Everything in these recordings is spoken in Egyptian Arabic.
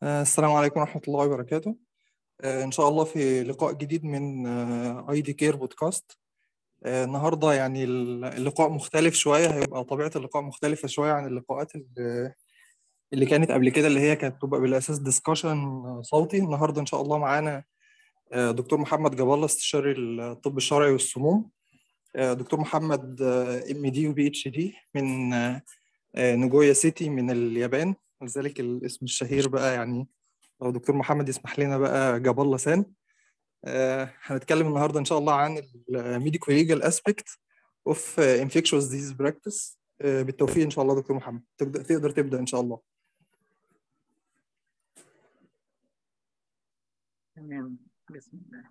آه، السلام عليكم ورحمة الله وبركاته آه، إن شاء الله في لقاء جديد من اي دي كير بودكاست آه، النهاردة يعني اللقاء مختلف شوية هيبقى طبيعة اللقاء مختلفة شوية عن اللقاءات اللي اللي كانت قبل كده اللي هي كانت تبقى بالأساس ديسكشن صوتي النهاردة إن شاء الله معانا آه، دكتور محمد جاب الله استشاري الطب الشرعي والسموم آه، دكتور محمد ام دي وبي اتش دي من آه، آه، نجويا سيتي من اليابان لذلك الاسم الشهير بقى يعني لو دكتور محمد يسمح لنا بقى جاب الله سان آه، هنتكلم النهارده ان شاء الله عن الميديكو ليجال اسبكت اوف انفكشوس ديزيز براكتس بالتوفيق ان شاء الله دكتور محمد تقدر تقدر تبدا ان شاء الله تمام بسم الله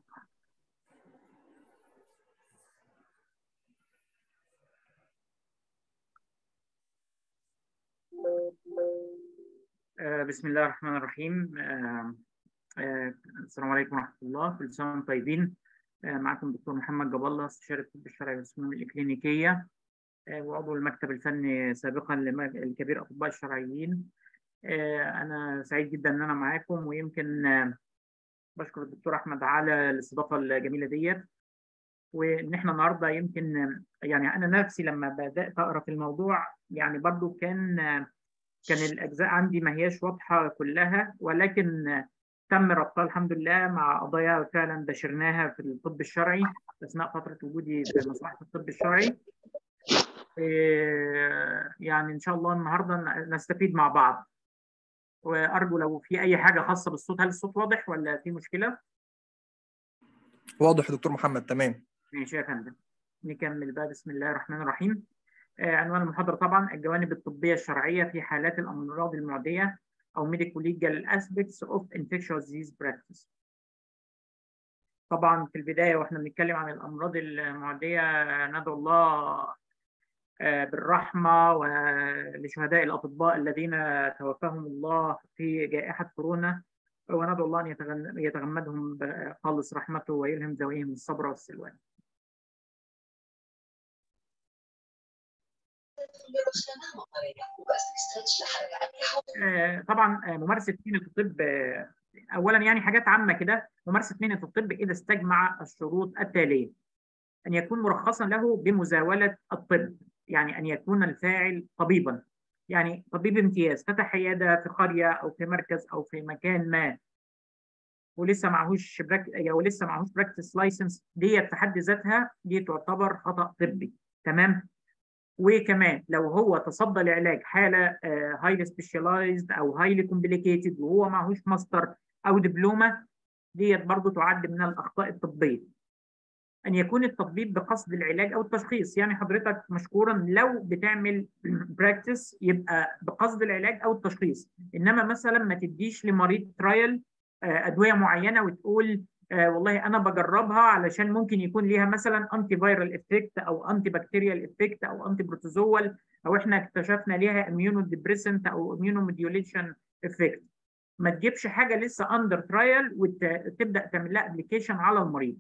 آه، بسم الله الرحمن الرحيم آه، آه، السلام عليكم ورحمة الله كل سنة وانتم طيبين آه، معكم دكتور محمد جاب الله استشاري الطب الشرعي والسموم الإكلينيكية آه، وعضو المكتب الفني سابقا لم- لكبير أطباء الشرعيين آه، أنا سعيد جدا إن أنا معاكم ويمكن آه، بشكر الدكتور أحمد على الاستضافة الجميلة ديت وإن إحنا النهاردة يمكن آه، يعني أنا نفسي لما بدأت أقرأ في الموضوع يعني برضو كان آه، كان الأجزاء عندي ما هياش واضحة كلها ولكن آه، تم ربطها الحمد لله مع قضايا فعلا بشرناها في الطب الشرعي أثناء فترة وجودي في مصلحة الطب الشرعي آه، يعني إن شاء الله النهاردة نستفيد مع بعض وأرجو لو في أي حاجة خاصة بالصوت هل الصوت واضح ولا في مشكلة؟ واضح يا دكتور محمد تمام ماشي يا فندم نكمل بقى بسم الله الرحمن الرحيم آه، عنوان المحاضرة طبعا الجوانب الطبية الشرعية في حالات الأمراض المعدية أو medical legal aspects of infectious disease practice. طبعا في البداية واحنا بنتكلم عن الأمراض المعدية ندعو الله آه، بالرحمة ولشهداء الأطباء الذين توفاهم الله في جائحة كورونا وندعو الله أن يتغن- يتغمدهم بخالص رحمته ويلهم ذويهم الصبر والسلوان. آه، طبعا آه، ممارسه مهنه الطب آه، اولا يعني حاجات عامه كده ممارسه مهنه الطب اذا استجمع الشروط التاليه ان يكون مرخصا له بمزاوله الطب يعني ان يكون الفاعل طبيبا يعني طبيب امتياز فتح عياده في قريه او في مركز او في مكان ما ولسه معهوش براك... او لسه معهوش براكتس لايسنس ديت في حد ذاتها دي تعتبر خطا طبي تمام وكمان لو هو تصدى لعلاج حاله هايلي سبيشاليزد او هايلي كومبليكيتد وهو معهوش ماستر او دبلومه ديت برضو تعد من الاخطاء الطبيه. ان يكون التطبيب بقصد العلاج او التشخيص يعني حضرتك مشكورا لو بتعمل براكتس يبقى بقصد العلاج او التشخيص انما مثلا ما تديش لمريض ترايل ادويه معينه وتقول آه والله انا بجربها علشان ممكن يكون ليها مثلا انتي فيرال افكت او انتي بكتيريال افكت او انتي بروتوزوال او احنا اكتشفنا ليها اميونو ديبريسنت او اميونو موديوليشن افكت ما تجيبش حاجه لسه اندر ترايل وتبدا تعمل لها ابلكيشن على المريض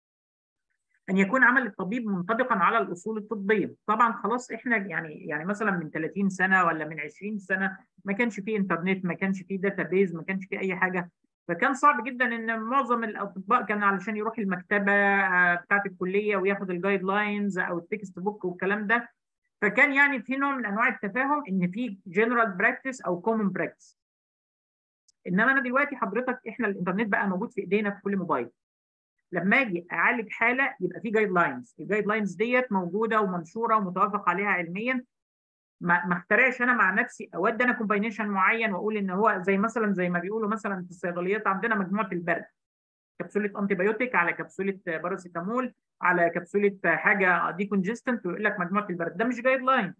ان يكون عمل الطبيب منطبقا على الاصول الطبيه طبعا خلاص احنا يعني يعني مثلا من 30 سنه ولا من 20 سنه ما كانش فيه انترنت ما كانش فيه داتابيز ما كانش فيه اي حاجه فكان صعب جدا ان معظم الاطباء كان علشان يروح المكتبه بتاعه الكليه وياخد الجايد لاينز او التكست بوك والكلام ده فكان يعني في نوع من انواع التفاهم ان في جنرال براكتس او كومن براكتس انما انا دلوقتي حضرتك احنا الانترنت بقى موجود في ايدينا في كل موبايل لما اجي اعالج حاله يبقى في جايد لاينز الجايد لاينز ديت موجوده ومنشوره ومتوافق عليها علميا ما ما اخترعش انا مع نفسي اودي انا كومباينيشن معين واقول ان هو زي مثلا زي ما بيقولوا مثلا في الصيدليات عندنا مجموعه البرد كبسوله انتي بايوتيك على كبسوله باراسيتامول على كبسوله حاجه دي كونجستنت ويقول لك مجموعه البرد ده مش جايد لاين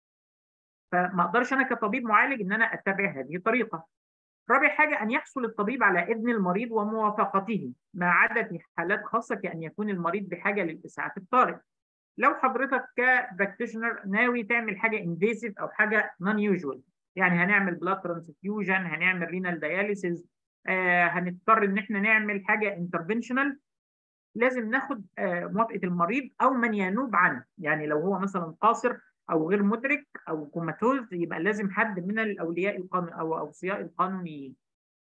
فما اقدرش انا كطبيب معالج ان انا اتبع هذه الطريقه رابع حاجه ان يحصل الطبيب على اذن المريض وموافقته ما عدا في حالات خاصه كان يكون المريض بحاجه للاسعاف الطارئ لو حضرتك كبراكتيشنر ناوي تعمل حاجه انفيسيف او حاجه نون يوجوال يعني هنعمل بلاد ترانسفيوجن هنعمل رينال دياليسيز آه هنضطر ان احنا نعمل حاجه انترفنشنال لازم ناخد آه موافقه المريض او من ينوب عنه يعني لو هو مثلا قاصر او غير مدرك او كوماتوز يبقى لازم حد من الاولياء القانون او اوصياء القانونيين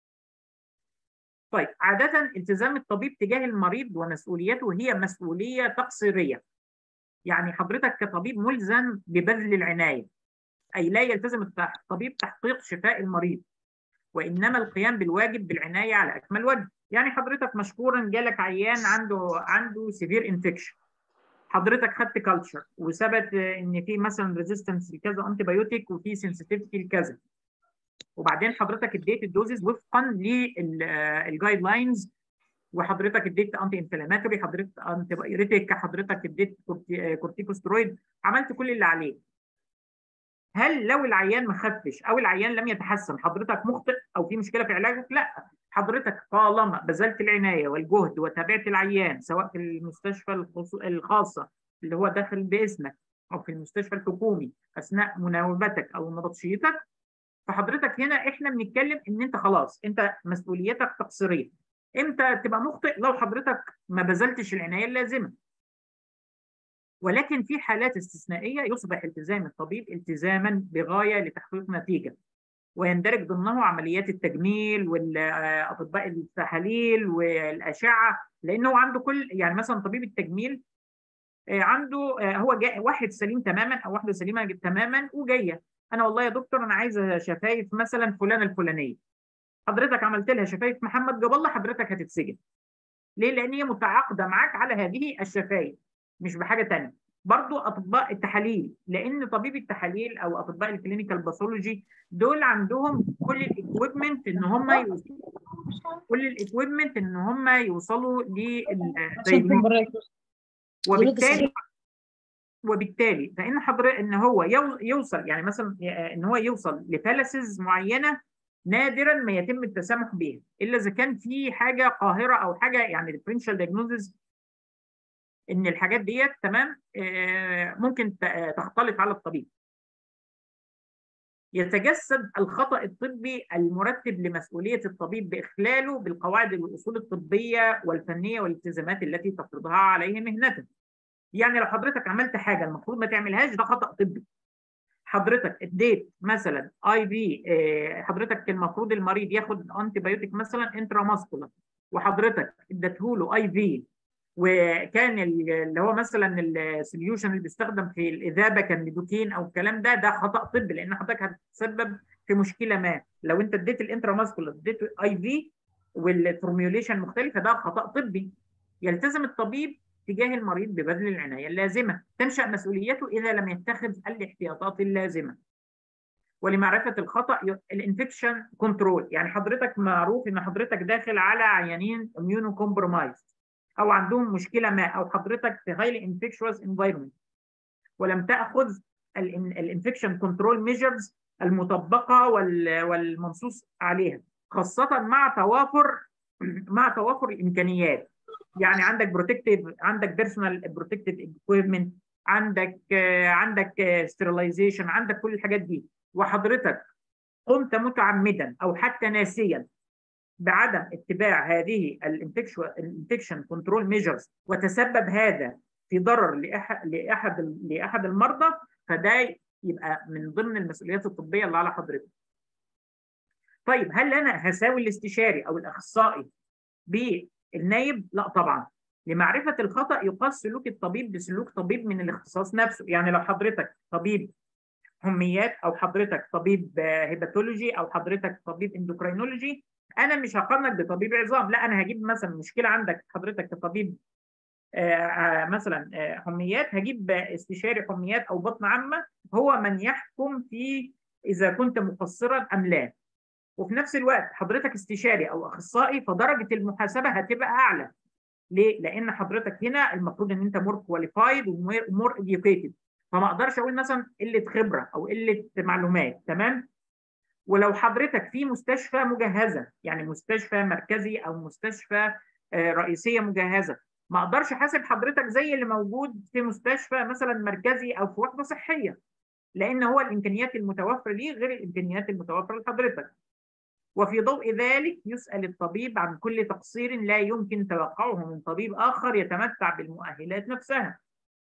طيب عاده التزام الطبيب تجاه المريض ومسؤوليته هي مسؤوليه تقصيريه يعني حضرتك كطبيب ملزم ببذل العنايه اي لا يلتزم الطبيب تحقيق شفاء المريض وانما القيام بالواجب بالعنايه على اكمل وجه يعني حضرتك مشكورا جالك عيان عنده عنده سيفير انفكشن حضرتك خدت كلتشر وثبت ان في مثلا ريزيستنس لكذا انتي بايوتيك وفي سنسيتيفيتي لكذا وبعدين حضرتك اديت الدوزز وفقا للجايد لاينز وحضرتك اديت انتي انفلاماتوري حضرتك انتي بايوتيك حضرتك اديت كورتيكوسترويد عملت كل اللي عليك هل لو العيان ما خفش او العيان لم يتحسن حضرتك مخطئ او في مشكله في علاجك؟ لا حضرتك طالما بذلت العنايه والجهد وتابعت العيان سواء في المستشفى الخاصه اللي هو داخل باسمك او في المستشفى الحكومي اثناء مناوبتك او نبطشيتك فحضرتك هنا احنا بنتكلم ان انت خلاص انت مسؤوليتك تقصيريه امتى تبقى مخطئ لو حضرتك ما بذلتش العنايه اللازمه ولكن في حالات استثنائيه يصبح التزام الطبيب التزاما بغايه لتحقيق نتيجه ويندرج ضمنه عمليات التجميل والاطباء التحاليل والاشعه لانه عنده كل يعني مثلا طبيب التجميل عنده هو جاي واحد سليم تماما او واحده سليمه تماما وجايه انا والله يا دكتور انا عايزه شفايف مثلا فلانه الفلانيه حضرتك عملت لها شفايف محمد جاب الله حضرتك هتتسجن ليه لان هي متعاقده معاك على هذه الشفايف مش بحاجه ثانيه برضو اطباء التحاليل لان طبيب التحاليل او اطباء الكلينيكال باثولوجي دول عندهم كل الاكويبمنت ان هم يوصلوا كل الاكويبمنت ان هم يوصلوا لل وبالتالي وبالتالي فان حضرتك ان هو يوصل يعني مثلا ان هو يوصل لفالسز معينه نادرا ما يتم التسامح بها الا اذا كان في حاجه قاهره او حاجه يعني ديفرنشال دايجنوزز ان الحاجات ديت تمام ممكن تختلط على الطبيب يتجسد الخطا الطبي المرتب لمسؤوليه الطبيب باخلاله بالقواعد والاصول الطبيه والفنيه والالتزامات التي تفرضها عليه مهنته يعني لو حضرتك عملت حاجه المفروض ما تعملهاش ده خطا طبي حضرتك اديت مثلا اي في حضرتك المفروض المريض ياخد انتي بايوتيك مثلا انترا ماسكولار وحضرتك اديته له اي في وكان اللي هو مثلا السوليوشن اللي بيستخدم في الاذابه كان ليدوكين او الكلام ده ده خطا طبي لان حضرتك هتتسبب في مشكله ما لو انت اديت الانترا ماسكولار اديت اي في والفورميوليشن مختلفه ده خطا طبي يلتزم الطبيب تجاه المريض ببذل العنايه اللازمه تنشا مسؤوليته اذا لم يتخذ الاحتياطات اللازمه ولمعرفه الخطا الانفكشن كنترول يعني حضرتك معروف ان حضرتك داخل على عيانين اميونو كومبرومايز او عندهم مشكله ما او حضرتك في هايلي انفكشوس انفايرمنت ولم تاخذ الانفكشن كنترول ميجرز المطبقه والمنصوص عليها خاصه مع توافر مع توافر الامكانيات يعني عندك بروتكتيف عندك بيرسونال بروتكتيف اكويبمنت عندك عندك ستيرلايزيشن عندك كل الحاجات دي وحضرتك قمت متعمدا او حتى ناسيا بعدم اتباع هذه الانفكشن كنترول ميجرز وتسبب هذا في ضرر لاحد لاحد لاحد المرضى فده يبقى من ضمن المسؤوليات الطبيه اللي على حضرتك. طيب هل انا هساوي الاستشاري او الاخصائي بالنايب؟ لا طبعا. لمعرفه الخطا يقاس سلوك الطبيب بسلوك طبيب من الاختصاص نفسه، يعني لو حضرتك طبيب حميات او حضرتك طبيب هيباتولوجي او حضرتك طبيب اندوكرينولوجي انا مش هقارنك بطبيب عظام لا انا هجيب مثلا مشكله عندك حضرتك كطبيب آآ مثلا آآ حميات هجيب استشاري حميات او بطن عامه هو من يحكم في اذا كنت مقصرا ام لا وفي نفس الوقت حضرتك استشاري او اخصائي فدرجه المحاسبه هتبقى اعلى ليه؟ لان حضرتك هنا المفروض ان انت مور كواليفايد ومور اديوكيتد فما اقدرش اقول مثلا قله خبره او قله معلومات تمام؟ ولو حضرتك في مستشفى مجهزه يعني مستشفى مركزي او مستشفى رئيسيه مجهزه ما اقدرش احاسب حضرتك زي اللي موجود في مستشفى مثلا مركزي او في وحده صحيه لان هو الامكانيات المتوفره ليه غير الامكانيات المتوفره لحضرتك وفي ضوء ذلك يسال الطبيب عن كل تقصير لا يمكن توقعه من طبيب اخر يتمتع بالمؤهلات نفسها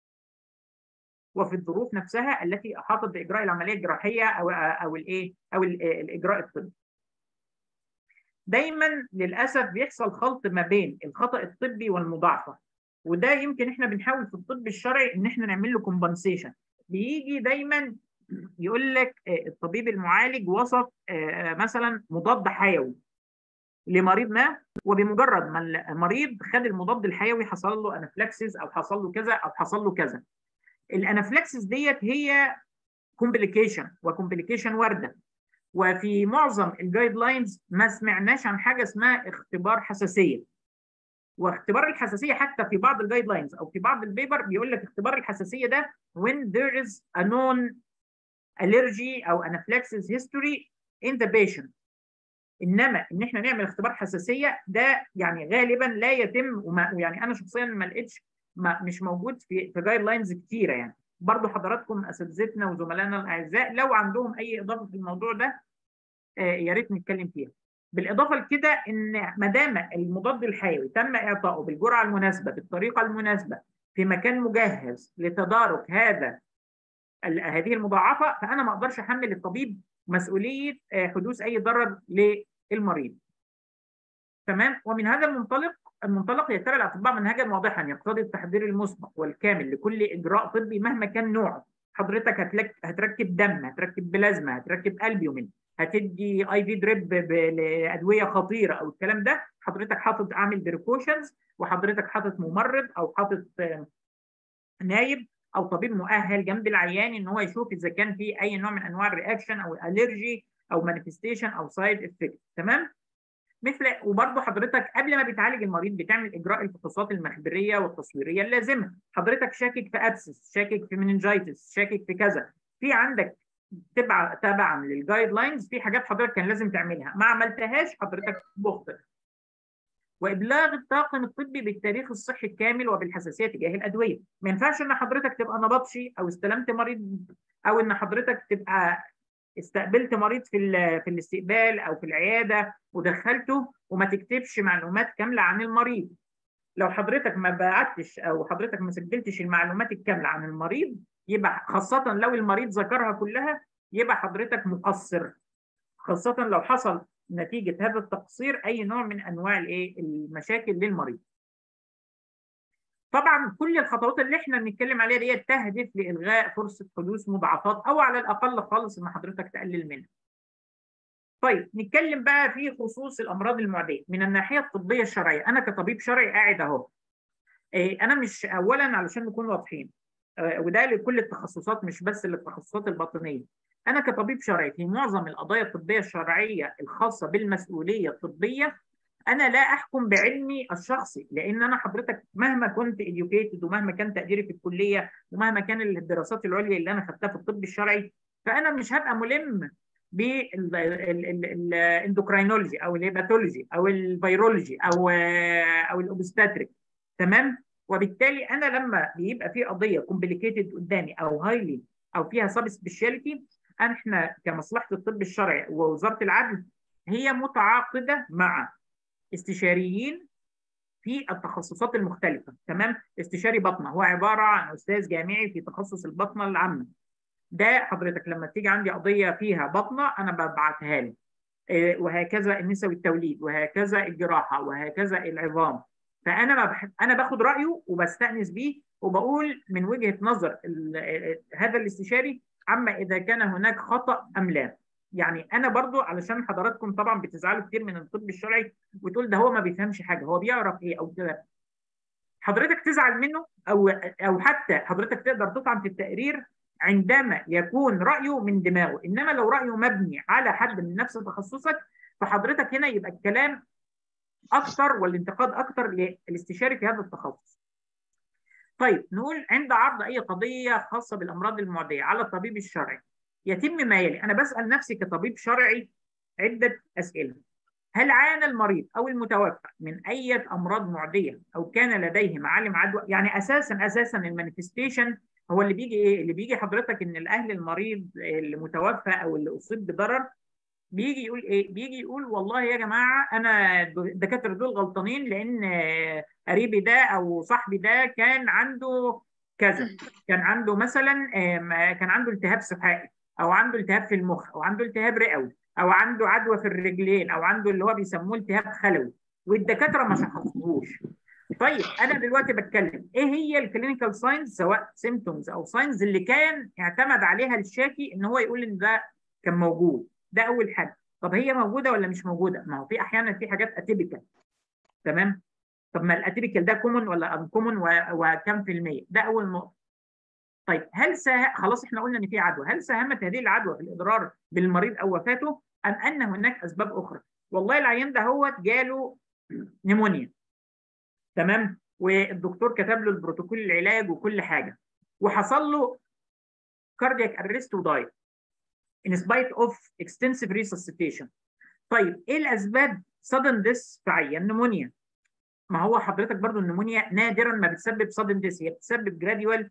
وفي الظروف نفسها التي احاطت باجراء العمليه الجراحيه او او الايه او الاجراء الطبي. دايما للاسف بيحصل خلط ما بين الخطا الطبي والمضاعفه وده يمكن احنا بنحاول في الطب الشرعي ان احنا نعمل له كومبنسيشن بيجي دايما يقول لك الطبيب المعالج وصف مثلا مضاد حيوي لمريض ما وبمجرد ما المريض خد المضاد الحيوي حصل له انافلاكسيس او حصل له كذا او حصل له كذا الانافلاكسيس ديت هي كومبليكيشن وكومبليكيشن وارده وفي معظم الجايد لاينز ما سمعناش عن حاجه اسمها اختبار حساسيه واختبار الحساسيه حتى في بعض الجايد لاينز او في بعض البيبر بيقول لك اختبار الحساسيه ده when there is a known allergy او anaphylaxis history in the patient انما ان احنا نعمل اختبار حساسيه ده يعني غالبا لا يتم وما يعني انا شخصيا ما لقيتش ما مش موجود في في جايد لاينز كتيره يعني برضو حضراتكم اساتذتنا وزملائنا الاعزاء لو عندهم اي اضافه في الموضوع ده آه يا ريت نتكلم فيها بالاضافه لكده ان ما دام المضاد الحيوي تم اعطائه بالجرعه المناسبه بالطريقه المناسبه في مكان مجهز لتدارك هذا هذه المضاعفه فانا ما اقدرش احمل الطبيب مسؤوليه حدوث اي ضرر للمريض. تمام؟ ومن هذا المنطلق المنطلق يتبع الاطباء منهجا واضحا يقتضي التحضير المسبق والكامل لكل اجراء طبي مهما كان نوعه. حضرتك هتلك هتركب دم، هتركب بلازما، هتركب البيومين، هتدي اي في دريب لادويه خطيره او الكلام ده، حضرتك حاطط عامل بريكوشنز وحضرتك حاطط ممرض او حاطط نايب او طبيب مؤهل جنب العيان ان هو يشوف اذا كان في اي نوع من انواع الرياكشن او الالرجي او مانيفستيشن او سايد افكت تمام مثل وبرضه حضرتك قبل ما بتعالج المريض بتعمل اجراء الفحوصات المخبريه والتصويريه اللازمه حضرتك شاكك في ابسس شاكك في مننجايتس شاكك في كذا في عندك تبع تبعا للجايد لاينز في حاجات حضرتك كان لازم تعملها ما عملتهاش حضرتك مخطئ وابلاغ الطاقم الطبي بالتاريخ الصحي الكامل وبالحساسيه تجاه الادويه ما ينفعش ان حضرتك تبقى نبطشي او استلمت مريض او ان حضرتك تبقى استقبلت مريض في في الاستقبال او في العياده ودخلته وما تكتبش معلومات كامله عن المريض لو حضرتك ما بعتش او حضرتك ما سجلتش المعلومات الكامله عن المريض يبقى خاصه لو المريض ذكرها كلها يبقى حضرتك مقصر خاصه لو حصل نتيجه هذا التقصير اي نوع من انواع الايه المشاكل للمريض. طبعا كل الخطوات اللي احنا بنتكلم عليها دي تهدف لالغاء فرصه حدوث مضاعفات او على الاقل خالص ان حضرتك تقلل منها. طيب نتكلم بقى في خصوص الامراض المعديه من الناحيه الطبيه الشرعيه انا كطبيب شرعي قاعد اهو. انا مش اولا علشان نكون واضحين وده لكل التخصصات مش بس للتخصصات الباطنيه. أنا كطبيب شرعي في معظم القضايا الطبية الشرعية الخاصة بالمسؤولية الطبية أنا لا أحكم بعلمي الشخصي لأن أنا حضرتك مهما كنت educated ومهما كان تقديري في الكلية ومهما كان الدراسات العليا اللي أنا خدتها في الطب الشرعي فأنا مش هبقى ملم بالاندوكراينولوجي أو الهيباتولوجي أو الفيرولوجي أو أو الأوبستاتريك تمام؟ وبالتالي أنا لما بيبقى في قضية كومبليكيتد قدامي أو هايلي أو فيها سب سبيشاليتي احنا كمصلحه الطب الشرعي ووزاره العدل هي متعاقده مع استشاريين في التخصصات المختلفه تمام استشاري بطنه هو عباره عن استاذ جامعي في تخصص البطنه العامه ده حضرتك لما تيجي عندي قضيه فيها بطنه انا ببعتها له وهكذا النساء والتوليد وهكذا الجراحه وهكذا العظام فانا ما بح... انا باخد رايه وبستانس بيه وبقول من وجهه نظر هذا الاستشاري عما اذا كان هناك خطا ام لا يعني انا برضو علشان حضراتكم طبعا بتزعلوا كتير من الطب الشرعي وتقول ده هو ما بيفهمش حاجه هو بيعرف ايه او كده حضرتك تزعل منه او او حتى حضرتك تقدر تطعن في التقرير عندما يكون رايه من دماغه انما لو رايه مبني على حد من نفس تخصصك فحضرتك هنا يبقى الكلام اكثر والانتقاد اكثر للاستشاري في هذا التخصص طيب نقول عند عرض اي قضيه خاصه بالامراض المعديه على الطبيب الشرعي يتم ما يلي انا بسال نفسي كطبيب شرعي عده اسئله هل عانى المريض او المتوفى من اي امراض معديه او كان لديه معالم عدوى يعني اساسا اساسا المانيفستيشن هو اللي بيجي ايه اللي بيجي حضرتك ان الاهل المريض المتوفى او اللي اصيب بضرر بيجي يقول ايه بيجي يقول والله يا جماعه انا الدكاتره دول غلطانين لان قريبي ده او صاحبي ده كان عنده كذا كان عنده مثلا كان عنده التهاب سحائي او عنده التهاب في المخ او عنده التهاب رئوي او عنده عدوى في الرجلين او عنده اللي هو بيسموه التهاب خلوي والدكاتره ما شخصوهوش طيب انا دلوقتي بتكلم ايه هي الكلينيكال ساينز سواء سيمتومز او ساينز اللي كان اعتمد عليها الشاكي ان هو يقول ان ده كان موجود ده اول حاجه طب هي موجوده ولا مش موجوده ما هو في احيانا في حاجات اتيبيكال تمام طب ما الاتيبيكال ده كومن ولا ان كومن وكم في الميه ده اول نقطه طيب هل ساه... خلاص احنا قلنا ان في عدوى هل ساهمت هذه العدوى في الاضرار بالمريض او وفاته ام ان هناك اسباب اخرى والله العيان ده هو جاله نيمونيا تمام والدكتور كتب له البروتوكول العلاج وكل حاجه وحصل له كاردياك ارست وداي in spite of extensive resuscitation طيب ايه الاسباب sudden death في عيان نمونيا ما هو حضرتك برضو النمونيا نادرا ما بتسبب sudden death هي بتسبب gradual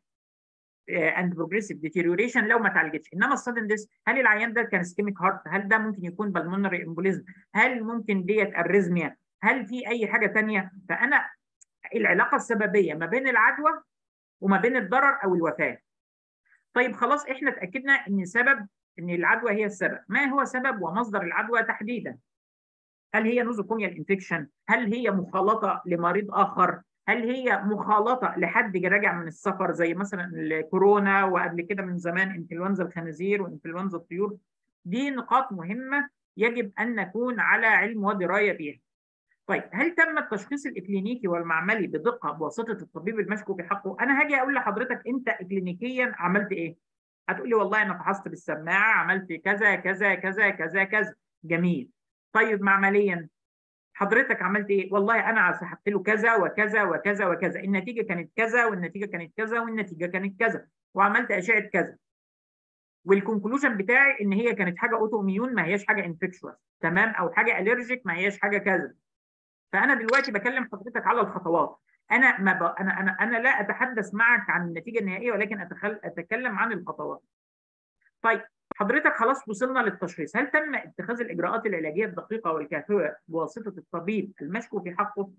اند بروجريسيف ديتيريوريشن لو ما اتعالجتش انما السادن ديس هل العيان ده كان سكيميك هارت هل ده ممكن يكون بالمونري امبوليزم هل ممكن ديت اريزميا هل في اي حاجه ثانيه فانا العلاقه السببيه ما بين العدوى وما بين الضرر او الوفاه طيب خلاص احنا اتاكدنا ان سبب ان العدوى هي السبب ما هو سبب ومصدر العدوى تحديدا هل هي نوزوكوميال انفكشن هل هي مخالطه لمريض اخر هل هي مخالطه لحد راجع من السفر زي مثلا الكورونا وقبل كده من زمان انفلونزا الخنازير وانفلونزا الطيور دي نقاط مهمه يجب ان نكون على علم ودرايه بها. طيب هل تم التشخيص الاكلينيكي والمعملي بدقه بواسطه الطبيب المشكوك في حقه؟ انا هاجي اقول لحضرتك انت اكلينيكيا عملت ايه؟ هتقول لي والله انا فحصت بالسماعه عملت كذا كذا كذا كذا كذا جميل. طيب معمليا حضرتك عملت ايه؟ والله انا سحبت له كذا وكذا وكذا وكذا، النتيجه كانت كذا والنتيجه كانت كذا والنتيجه كانت كذا، وعملت اشعه كذا. والكونكلوجن بتاعي ان هي كانت حاجه اوتو اميون ما هياش حاجه انفكشوس، تمام؟ او حاجه الرجيك ما هياش حاجه كذا. فانا دلوقتي بكلم حضرتك على الخطوات. انا ما ب... انا انا انا لا اتحدث معك عن النتيجه النهائيه ولكن أتخل... اتكلم عن الخطوات. طيب حضرتك خلاص وصلنا للتشخيص هل تم اتخاذ الاجراءات العلاجيه الدقيقه والكافيه بواسطه الطبيب المشكو في حقه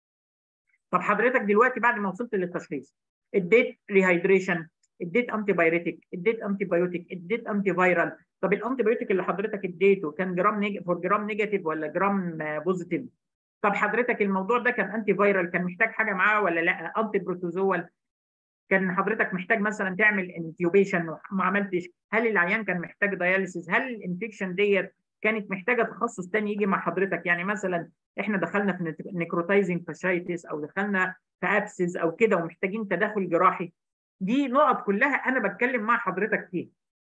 طب حضرتك دلوقتي بعد ما وصلت للتشخيص اديت ريهايدريشن اديت انتي بايريتك اديت انتي بايوتيك اديت انتي فايرال طب الانتي بايوتيك اللي حضرتك اديته كان جرام نيج... فور جرام نيجاتيف ولا جرام بوزيتيف طب حضرتك الموضوع ده كان انتي فايرال كان محتاج حاجه معاه ولا لا انتي بروتوزوال كان حضرتك محتاج مثلا تعمل انتيوبيشن وما عملتش هل العيان كان محتاج دياليسيس هل الانفكشن ديت كانت محتاجه تخصص تاني يجي مع حضرتك يعني مثلا احنا دخلنا في نيكروتايزنج فاشايتس او دخلنا في ابسز او كده ومحتاجين تدخل جراحي دي نقط كلها انا بتكلم مع حضرتك فيها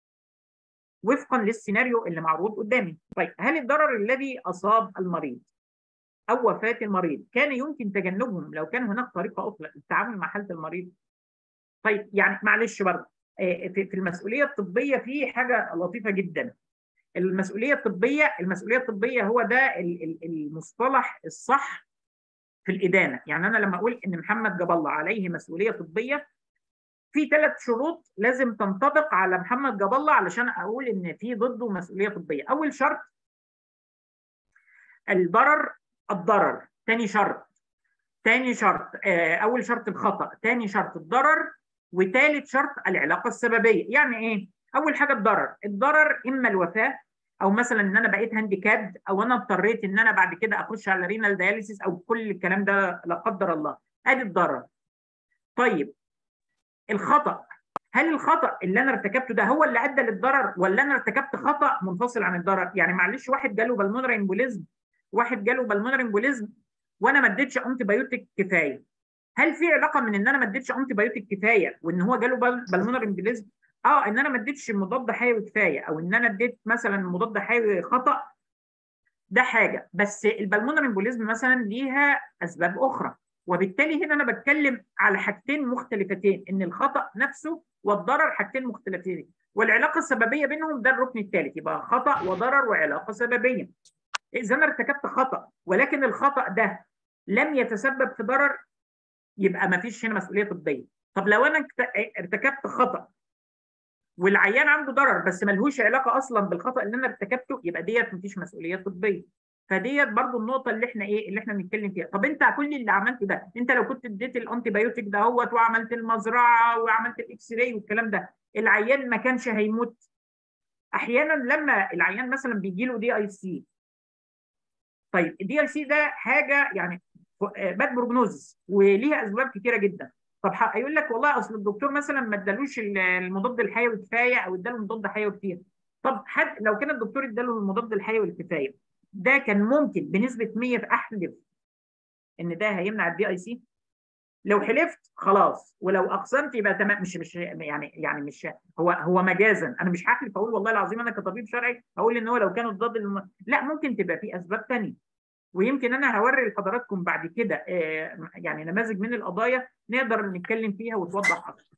وفقا للسيناريو اللي معروض قدامي طيب هل الضرر الذي اصاب المريض او وفاه المريض كان يمكن تجنبهم لو كان هناك طريقه اخرى للتعامل مع حاله المريض طيب يعني معلش برضه في المسؤوليه الطبيه في حاجه لطيفه جدا المسؤوليه الطبيه المسؤوليه الطبيه هو ده المصطلح الصح في الادانه يعني انا لما اقول ان محمد جاب الله عليه مسؤوليه طبيه في ثلاث شروط لازم تنطبق على محمد جاب الله علشان اقول ان في ضده مسؤوليه طبيه اول شرط الضرر الضرر ثاني شرط ثاني شرط اول شرط الخطا ثاني شرط الضرر وثالث شرط العلاقه السببيه يعني ايه اول حاجه الضرر الضرر اما الوفاه او مثلا ان انا بقيت هانديكابد او انا اضطريت ان انا بعد كده اخش على رينال دياليسيس او كل الكلام ده لا قدر الله ادي الضرر طيب الخطا هل الخطا اللي انا ارتكبته ده هو اللي ادى للضرر ولا انا ارتكبت خطا منفصل عن الضرر يعني معلش واحد جاله بالمونري امبوليزم واحد جاله بالمونري امبوليزم وانا ما اديتش انتي بايوتيك كفايه هل في علاقه من ان انا ما اديتش انتي بايوتيك كفايه وان هو جاله بالمونري امبوليزم اه ان انا ما اديتش مضاد حيوي كفايه او ان انا اديت مثلا مضاد حيوي خطا ده حاجه بس البلمونري امبوليزم مثلا ليها اسباب اخرى وبالتالي هنا انا بتكلم على حاجتين مختلفتين ان الخطا نفسه والضرر حاجتين مختلفتين والعلاقه السببيه بينهم ده الركن الثالث يبقى خطا وضرر وعلاقه سببيه اذا انا ارتكبت خطا ولكن الخطا ده لم يتسبب في ضرر يبقى ما فيش هنا مسؤوليه طبيه طب لو انا ارتكبت خطا والعيان عنده ضرر بس ملهوش علاقه اصلا بالخطا اللي انا ارتكبته يبقى ديت مفيش مسؤوليه طبيه فديت برضو النقطه اللي احنا ايه اللي احنا بنتكلم فيها طب انت كل اللي عملته ده انت لو كنت اديت الانتي بايوتيك دهوت وعملت المزرعه وعملت الاكس راي والكلام ده العيان ما كانش هيموت احيانا لما العيان مثلا بيجي له دي اي سي طيب الدي اي سي ده حاجه يعني باد بروجنوزس وليها اسباب كتيره جدا طب هيقول لك والله اصل الدكتور مثلا ما ادالوش المضاد الحيوي كفايه او اداله مضاد حيوي كتير طب حد لو كان الدكتور اداله المضاد الحيوي الكفايه ده كان ممكن بنسبه 100 احلف ان ده هيمنع الدي اي سي لو حلفت خلاص ولو اقسمت يبقى تمام مش مش يعني يعني مش هو هو مجازا انا مش هحلف اقول والله العظيم انا كطبيب شرعي اقول ان هو لو كان الضاد الم... لا ممكن تبقى في اسباب ثانيه ويمكن انا هوري لحضراتكم بعد كده يعني نماذج من القضايا نقدر نتكلم فيها وتوضح اكتر.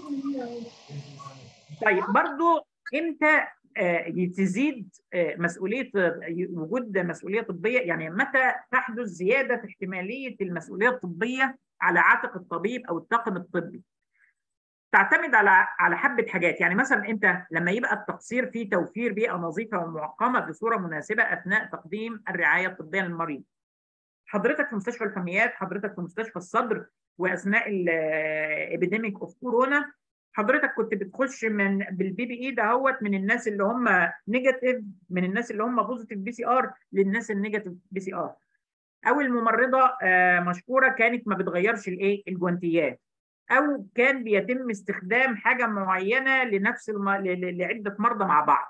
طيب برضو امتى تزيد مسؤوليه وجود مسؤوليه طبيه يعني متى تحدث زياده في احتماليه المسؤوليه الطبيه على عاتق الطبيب او الطاقم الطبي تعتمد على على حبه حاجات يعني مثلا انت لما يبقى التقصير في توفير بيئه نظيفه ومعقمه بصوره مناسبه اثناء تقديم الرعايه الطبيه للمريض حضرتك في مستشفى الحميات حضرتك في مستشفى الصدر واثناء الابيديميك اوف كورونا حضرتك كنت بتخش من بالبي بي اي دهوت من الناس اللي هم نيجاتيف من الناس اللي هم بوزيتيف بي سي ار للناس النيجاتيف بي سي ار او الممرضه مشكوره كانت ما بتغيرش الايه الجوانتيات او كان بيتم استخدام حاجه معينه لنفس الم... لعده مرضى مع بعض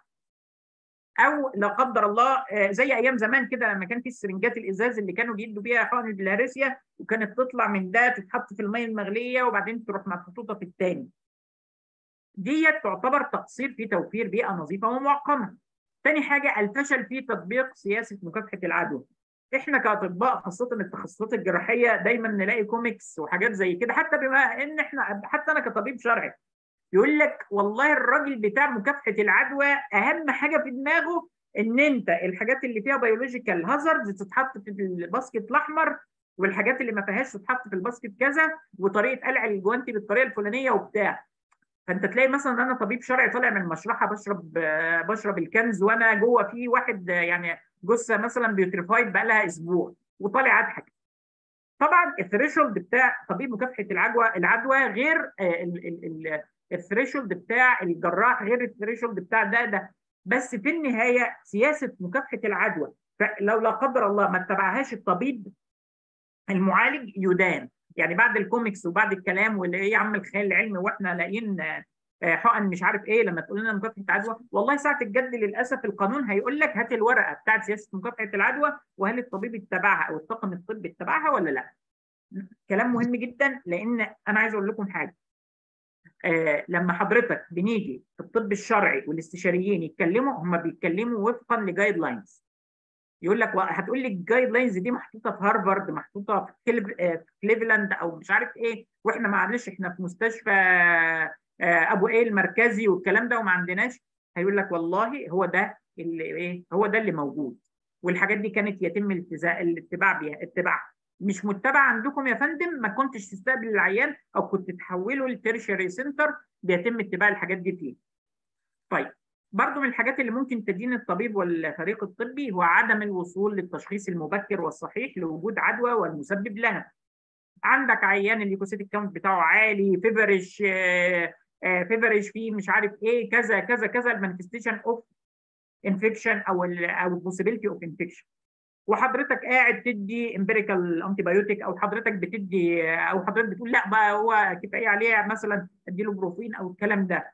او لا قدر الله زي ايام زمان كده لما كان في السرنجات الازاز اللي كانوا بيدوا بيها حقن البلهارسيا وكانت تطلع من ده تتحط في الميه المغليه وبعدين تروح محطوطه في الثاني ديت تعتبر تقصير في توفير بيئه نظيفه ومعقمه ثاني حاجه الفشل في تطبيق سياسه مكافحه العدوى احنا كاطباء خاصه التخصصات الجراحيه دايما نلاقي كوميكس وحاجات زي كده حتى بما ان احنا حتى انا كطبيب شرعي يقول لك والله الراجل بتاع مكافحه العدوى اهم حاجه في دماغه ان انت الحاجات اللي فيها بيولوجيكال هازارد تتحط في الباسكت الاحمر والحاجات اللي ما فيهاش تتحط في الباسكت كذا وطريقه قلع الجوانتي بالطريقه الفلانيه وبتاع فانت تلاقي مثلا انا طبيب شرعي طالع من المشرحه بشرب بشرب الكنز وانا جوه في واحد يعني جثه مثلا بيوتريفايد بقى لها اسبوع وطالع اضحك طبعا الثريشولد بتاع طبيب مكافحه العدوى العدوى غير الثريشولد بتاع الجراح غير الثريشولد بتاع ده ده بس في النهايه سياسه مكافحه العدوى لو لا قدر الله ما اتبعهاش الطبيب المعالج يدان يعني بعد الكوميكس وبعد الكلام واللي ايه يا عم الخيال العلمي واحنا لاقيين حقن مش عارف ايه لما تقول لنا مكافحه عدوى والله ساعه الجد للاسف القانون هيقول لك هات الورقه بتاعت سياسه مكافحه العدوى وهل الطبيب اتبعها او الطاقم الطبي اتبعها ولا لا كلام مهم جدا لان انا عايز اقول لكم حاجه آه لما حضرتك بنيجي في الطب الشرعي والاستشاريين يتكلموا هم بيتكلموا وفقا لجايد لاينز يقول لك هتقول لي الجايد لاينز دي محطوطه في هارفارد محطوطه في كليف... آه كليفلاند او مش عارف ايه واحنا معلش احنا في مستشفى آه ابو ايه المركزي والكلام ده وما عندناش هيقول لك والله هو ده اللي ايه هو ده اللي موجود والحاجات دي كانت يتم الاتزاء الاتباع بيها اتباعها مش متبع عندكم يا فندم ما كنتش تستقبل العيان او كنت تحوله للترشري سنتر بيتم اتباع الحاجات دي فيه. طيب برضو من الحاجات اللي ممكن تدين الطبيب والفريق الطبي هو عدم الوصول للتشخيص المبكر والصحيح لوجود عدوى والمسبب لها. عندك عيان الليكوسيتيك كاونت بتاعه عالي فيفرش فيفرش فيه مش عارف ايه كذا كذا كذا المانيفستيشن اوف انفكشن او ال او البوسيبيلتي اوف انفكشن وحضرتك قاعد تدي امبيريكال انتي بايوتيك او حضرتك بتدي او حضرتك بتقول لا بقى هو كفايه عليه مثلا اديله بروفين او الكلام ده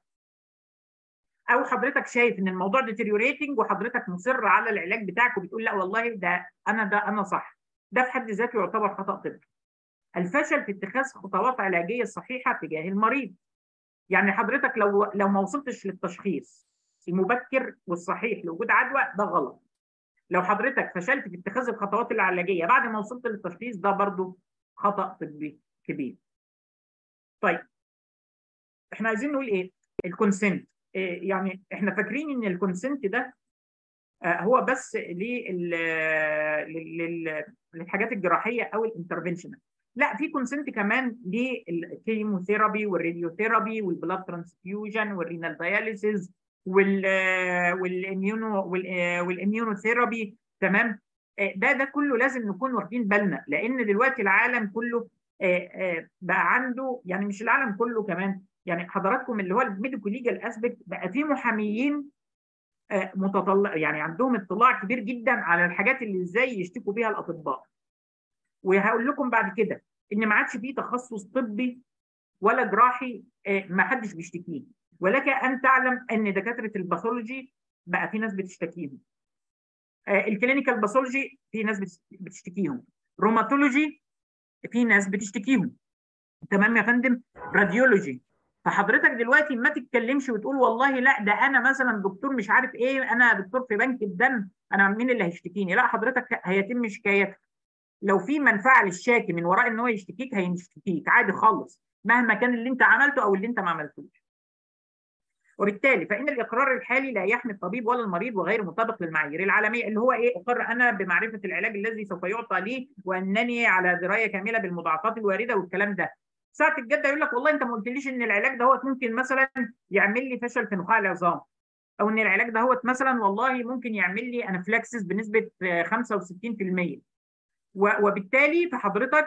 او حضرتك شايف ان الموضوع ديتيريوريتنج وحضرتك مصر على العلاج بتاعك وبتقول لا والله ده انا ده انا صح ده في حد ذاته يعتبر خطا طبي الفشل في اتخاذ خطوات علاجيه صحيحه تجاه المريض يعني حضرتك لو لو ما وصلتش للتشخيص المبكر والصحيح لوجود عدوى ده غلط لو حضرتك فشلت في اتخاذ الخطوات العلاجيه بعد ما وصلت للتشخيص ده برضو خطا طبي كبير طيب احنا عايزين نقول ايه الكونسنت إيه يعني احنا فاكرين ان الكونسنت ده آه هو بس للحاجات الجراحيه او الانترفنشنال لا في كونسنت كمان للكيموثيرابي والراديوثيرابي والبلاد ترانسفيوجن والرينال داياليسيز وال والاميونو والاميونوثيرابي تمام ده ده كله لازم نكون واخدين بالنا لان دلوقتي العالم كله بقى عنده يعني مش العالم كله كمان يعني حضراتكم اللي هو الميديكو ليجال اسبكت بقى في محاميين متطلع يعني عندهم اطلاع كبير جدا على الحاجات اللي ازاي يشتكوا بيها الاطباء وهقول لكم بعد كده ان ما عادش فيه تخصص طبي ولا جراحي ما حدش بيشتكيه ولك ان تعلم ان دكاتره الباثولوجي بقى في ناس بتشتكيهم الكلينيكال باثولوجي في ناس بتشتكيهم روماتولوجي في ناس بتشتكيهم تمام يا فندم راديولوجي فحضرتك دلوقتي ما تتكلمش وتقول والله لا ده انا مثلا دكتور مش عارف ايه انا دكتور في بنك الدم انا مين اللي هيشتكيني لا حضرتك هيتم شكايتك لو في منفعه للشاكي من وراء ان هو يشتكيك هيشتكيك عادي خالص مهما كان اللي انت عملته او اللي انت ما عملتوش وبالتالي فان الاقرار الحالي لا يحمي الطبيب ولا المريض وغير مطابق للمعايير العالميه اللي هو ايه اقر انا بمعرفه العلاج الذي سوف يعطى لي وانني على درايه كامله بالمضاعفات الوارده والكلام ده ساعه الجده يقول لك والله انت ما قلتليش ان العلاج ده ممكن مثلا يعمل لي فشل في نخاع العظام او ان العلاج ده مثلا والله ممكن يعمل لي انافلاكسس بنسبه 65% وبالتالي فحضرتك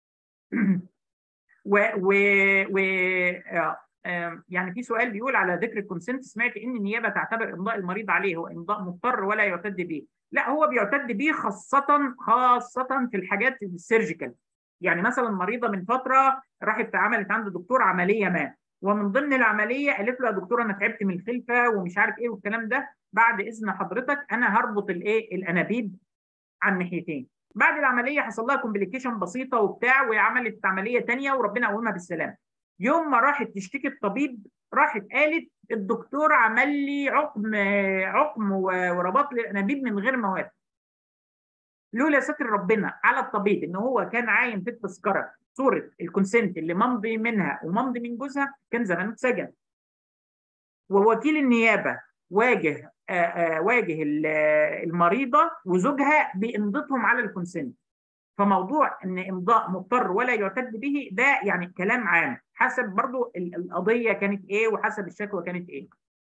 و, و, و يعني في سؤال بيقول على ذكر الكونسنت سمعت ان النيابه تعتبر امضاء المريض عليه هو امضاء مضطر ولا يعتد به لا هو بيعتد به خاصه خاصه في الحاجات السيرجيكال يعني مثلا مريضه من فتره راحت عملت عند دكتور عمليه ما ومن ضمن العمليه قالت له يا دكتور انا تعبت من الخلفه ومش عارف ايه والكلام ده بعد اذن حضرتك انا هربط الايه الانابيب على الناحيتين بعد العمليه حصل لها كومبليكيشن بسيطه وبتاع وعملت عمليه ثانيه وربنا قومها بالسلامه يوم ما راحت تشتكي الطبيب راحت قالت الدكتور عمل لي عقم عقم ورباط للانابيب من غير مواد لولا ستر ربنا على الطبيب ان هو كان عاين في التذكره صوره الكونسنت اللي ممضي منها وممضي من جوزها كان زمانه اتسجن ووكيل النيابه واجه آآ آآ واجه المريضه وزوجها بامضتهم على الكونسنت فموضوع ان امضاء مضطر ولا يعتد به ده يعني كلام عام حسب برضو القضيه كانت ايه وحسب الشكوى كانت ايه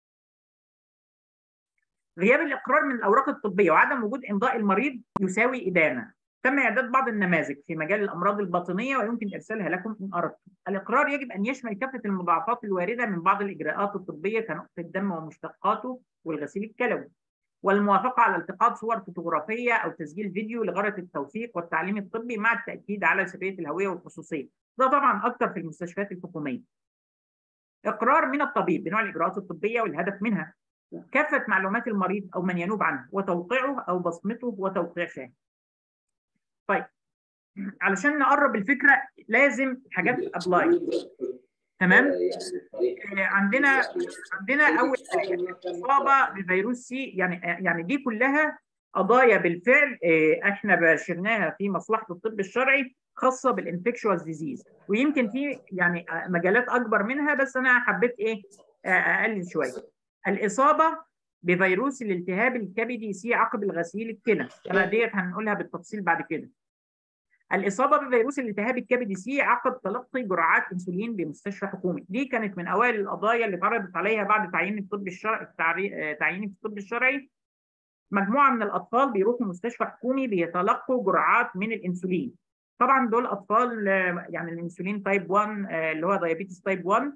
غياب الاقرار من الاوراق الطبيه وعدم وجود امضاء المريض يساوي ادانه تم اعداد بعض النماذج في مجال الامراض الباطنيه ويمكن ارسالها لكم ان اردتم الاقرار يجب ان يشمل كافه المضاعفات الوارده من بعض الاجراءات الطبيه كنقص الدم ومشتقاته والغسيل الكلوي والموافقه على التقاط صور فوتوغرافيه او تسجيل فيديو لغرض التوثيق والتعليم الطبي مع التاكيد على سريه الهويه والخصوصيه ده طبعا اكثر في المستشفيات الحكوميه اقرار من الطبيب بنوع الاجراءات الطبيه والهدف منها كافه معلومات المريض او من ينوب عنه وتوقيعه او بصمته وتوقيع شاهد طيب علشان نقرب الفكره لازم حاجات ابلاي تمام عندنا عندنا اول حاجه الاصابه بفيروس سي يعني يعني دي كلها قضايا بالفعل احنا باشرناها في مصلحه الطب الشرعي خاصه بالانفكشوال ديزيز ويمكن في يعني مجالات اكبر منها بس انا حبيت ايه اقلل شويه الاصابه بفيروس الالتهاب الكبدي سي عقب الغسيل الكلى انا ديت هنقولها بالتفصيل بعد كده الاصابه بفيروس الالتهاب الكبدي سي عقب تلقي جرعات انسولين بمستشفى حكومي دي كانت من اوائل القضايا اللي اتعرضت عليها بعد تعيين الطب الشرعي تعييني في الطب الشرعي مجموعه من الاطفال بيروحوا مستشفى حكومي بيتلقوا جرعات من الانسولين طبعا دول اطفال يعني الانسولين تايب 1 اللي هو دايابيتس تايب 1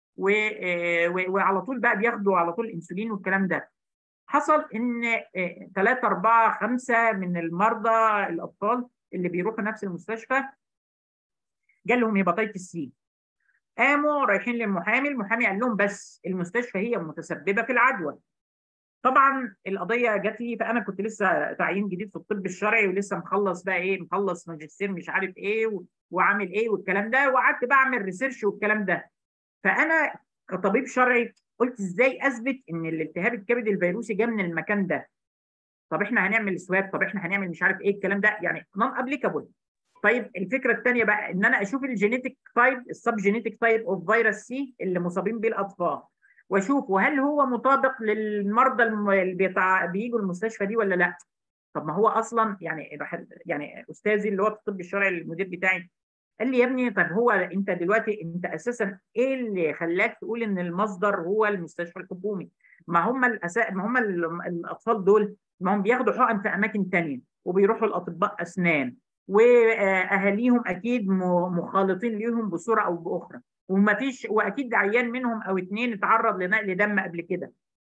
وعلى طول بقى بياخدوا على طول الانسولين والكلام ده حصل ان 3 4 5 من المرضى الاطفال اللي بيروحوا نفس المستشفى جالهم هيباتيتس سي قاموا رايحين للمحامي المحامي قال لهم بس المستشفى هي متسببه في العدوى طبعا القضيه جات لي فانا كنت لسه تعيين جديد في الطب الشرعي ولسه مخلص بقى ايه مخلص ماجستير مش عارف ايه وعامل ايه والكلام ده وقعدت بعمل ريسيرش والكلام ده فانا كطبيب شرعي قلت ازاي اثبت ان الالتهاب الكبدي الفيروسي جه من المكان ده طب احنا هنعمل سواب طب احنا هنعمل مش عارف ايه الكلام ده يعني نون ابليكابل طيب الفكره الثانيه بقى ان انا اشوف الجينيتك تايب السب جينيتك تايب اوف فيروس سي اللي مصابين بيه الاطفال واشوف وهل هو مطابق للمرضى اللي بيتع... بيجوا المستشفى دي ولا لا طب ما هو اصلا يعني يعني استاذي اللي هو في الطب الشرعي المدير بتاعي قال لي يا ابني طب هو انت دلوقتي انت اساسا ايه اللي خلاك تقول ان المصدر هو المستشفى الحكومي ما هم الأسا... ما هم الاطفال دول ما هم بياخدوا حقن في اماكن ثانيه وبيروحوا الاطباء اسنان واهاليهم اكيد مخالطين ليهم بصوره او باخرى وما فيش واكيد عيان منهم او اثنين اتعرض لنقل دم قبل كده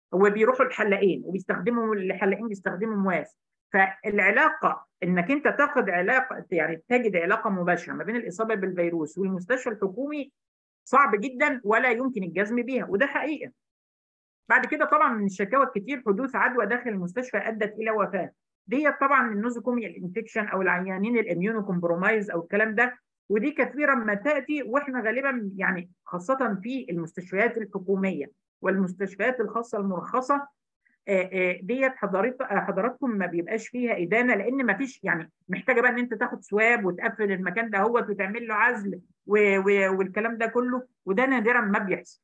وبيروحوا الحلاقين وبيستخدموا الحلاقين بيستخدموا مواس فالعلاقه انك انت تاخد علاقه يعني تجد علاقه مباشره ما بين الاصابه بالفيروس والمستشفى الحكومي صعب جدا ولا يمكن الجزم بيها وده حقيقه. بعد كده طبعا من الشكاوى الكتير حدوث عدوى داخل المستشفى ادت الى وفاه. ديت طبعا النوزوكوميال انفكشن او العيانين الاميونو كومبرومايز او الكلام ده ودي كثيرا ما تاتي واحنا غالبا يعني خاصه في المستشفيات الحكوميه والمستشفيات الخاصه المرخصه ديت حضرت حضراتكم ما بيبقاش فيها ادانه لان ما فيش يعني محتاجه بقى ان انت تاخد سواب وتقفل المكان ده هوت وتعمل له عزل والكلام ده كله وده نادرا ما بيحصل.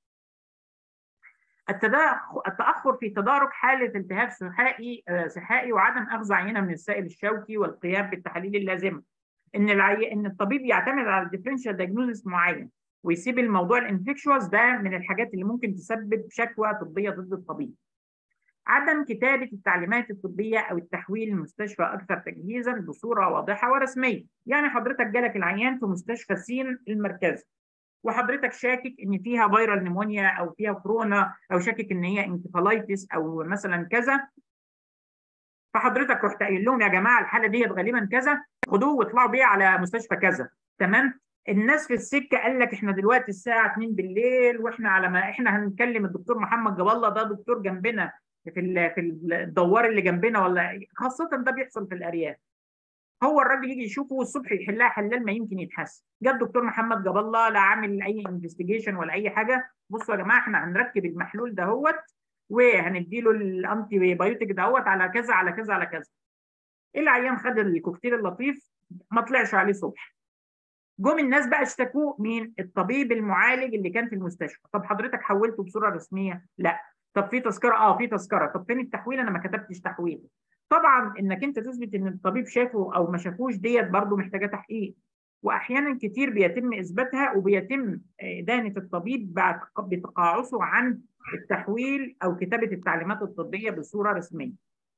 التاخر في تدارك حاله التهاب صحائي صحائي وعدم اخذ عينه من السائل الشوكي والقيام بالتحاليل اللازمه. ان العي... ان الطبيب يعتمد على الديفرنشال دايجنوزس معين ويسيب الموضوع الانفكشوس ده من الحاجات اللي ممكن تسبب شكوى طبيه ضد الطبيب. عدم كتابه التعليمات الطبيه او التحويل المستشفى اكثر تجهيزا بصوره واضحه ورسميه، يعني حضرتك جالك العيان في مستشفى سين المركزي وحضرتك شاكك ان فيها فيرال نيمونيا او فيها كورونا او شاكك ان هي انكفالايتس او مثلا كذا فحضرتك رحت قايل لهم يا جماعه الحاله ديت غالبا كذا خدوه واطلعوا بيه على مستشفى كذا تمام الناس في السكه قال لك احنا دلوقتي الساعه 2 بالليل واحنا على ما احنا هنكلم الدكتور محمد جاب الله ده دكتور جنبنا في في الدوار اللي جنبنا ولا خاصه ده بيحصل في الارياف هو الراجل يجي يشوفه والصبح يحلها حلال ما يمكن يتحسن جه الدكتور محمد جاب الله لا عامل اي انفستيجيشن ولا اي حاجه بصوا يا جماعه احنا هنركب المحلول دهوت وهندي له الانتي بايوتيك دهوت على كذا على كذا على كذا العيان خد الكوكتيل اللطيف ما طلعش عليه صبح جم الناس بقى اشتكوه مين الطبيب المعالج اللي كان في المستشفى طب حضرتك حولته بصوره رسميه لا طب في تذكره اه في تذكره طب فين التحويل انا ما كتبتش تحويل طبعا انك انت تثبت ان الطبيب شافه او ما شافوش ديت برضه محتاجه تحقيق واحيانا كتير بيتم اثباتها وبيتم ادانه الطبيب بعد بتقاعسه عن التحويل او كتابه التعليمات الطبيه بصوره رسميه.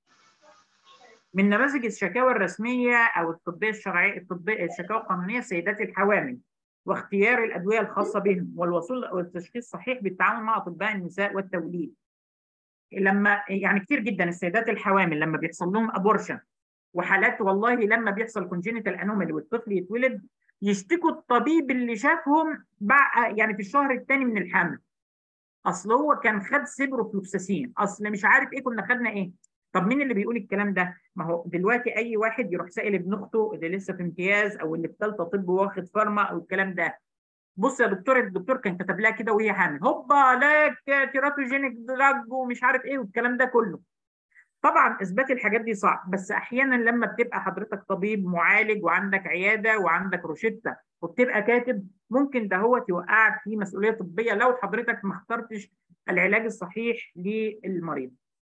من نماذج الشكاوى الرسميه او الطبيه الشرعيه الطبيه الشكاوى القانونيه سيدات الحوامل واختيار الادويه الخاصه بهم والوصول والتشخيص الصحيح بالتعامل مع اطباء النساء والتوليد. لما يعني كتير جدا السيدات الحوامل لما بيحصل لهم ابورشن وحالات والله لما بيحصل كونجينيتال انومالي والطفل يتولد يشتكوا الطبيب اللي شافهم يعني في الشهر الثاني من الحمل اصل هو كان خد سيبروفلوكساسين اصل مش عارف ايه كنا خدنا ايه طب مين اللي بيقول الكلام ده ما هو دلوقتي اي واحد يروح سائل ابن اخته اللي لسه في امتياز او اللي في ثالثه طب واخد فارما او الكلام ده بص يا دكتور الدكتور كان كتب لها كده وهي حامل هوبا لك تيراتوجينيك دراج ومش عارف ايه والكلام ده كله طبعا اثبات الحاجات دي صعب بس احيانا لما بتبقى حضرتك طبيب معالج وعندك عياده وعندك روشته وبتبقى كاتب ممكن ده هو يوقعك في مسؤوليه طبيه لو حضرتك ما اخترتش العلاج الصحيح للمريض.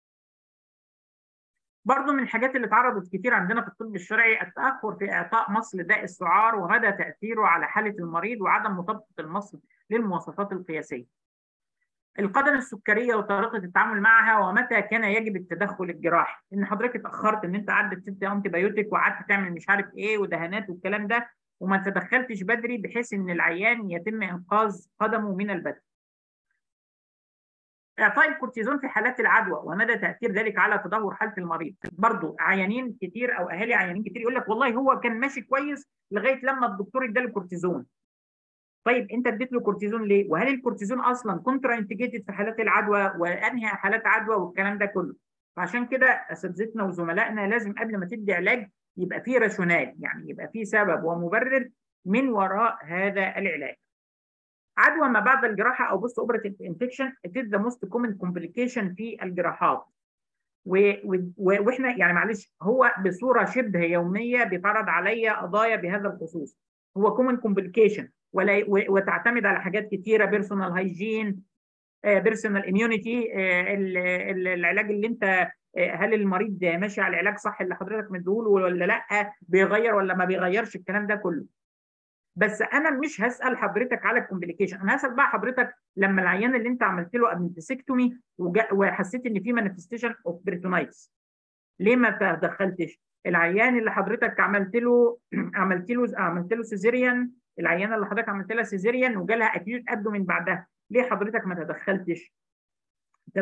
برضه من الحاجات اللي اتعرضت كتير عندنا في الطب الشرعي التاخر في اعطاء مصل داء السعار ومدى تاثيره على حاله المريض وعدم مطابقه المصل للمواصفات القياسيه. القدم السكريه وطريقه التعامل معها ومتى كان يجب التدخل الجراحي ان حضرتك اتاخرت ان انت قعدت تدي انتي بايوتيك وقعدت تعمل مش عارف ايه ودهانات والكلام ده وما تدخلتش بدري بحيث ان العيان يتم انقاذ قدمه من البتر. اعطاء الكورتيزون في حالات العدوى ومدى تاثير ذلك على تدهور حاله المريض برضه عيانين كتير او اهالي عيانين كتير يقول لك والله هو كان ماشي كويس لغايه لما الدكتور اداله كورتيزون طيب انت اديت له كورتيزون ليه؟ وهل الكورتيزون اصلا كونترا انتجيتد في حالات العدوى وانهي حالات عدوى والكلام ده كله؟ فعشان كده اساتذتنا وزملائنا لازم قبل ما تدي علاج يبقى فيه راشونال يعني يبقى فيه سبب ومبرر من وراء هذا العلاج. عدوى ما بعد الجراحه او بوست اوبراتيف انفكشن it is the most common complication في الجراحات. و... و... واحنا يعني معلش هو بصوره شبه يوميه بيتعرض عليا قضايا بهذا الخصوص. هو كومن كومبليكيشن ولا وتعتمد على حاجات كتيره بيرسونال هايجين بيرسونال اميونيتي العلاج اللي انت هل المريض ماشي على العلاج صح اللي حضرتك مديهوله ولا لا بيغير ولا ما بيغيرش الكلام ده كله بس انا مش هسال حضرتك على الكومبليكيشن انا هسال بقى حضرتك لما العيان اللي انت عملت له ابنتسكتومي وحسيت ان في مانيفستيشن اوف بريتونايتس ليه ما تدخلتش العيان اللي حضرتك عملت له عملت له عملت له سيزيريان العيانه اللي حضرتك عملت لها سيزيريان وجالها اكيوت ابدومين بعدها ليه حضرتك ما تدخلتش تمام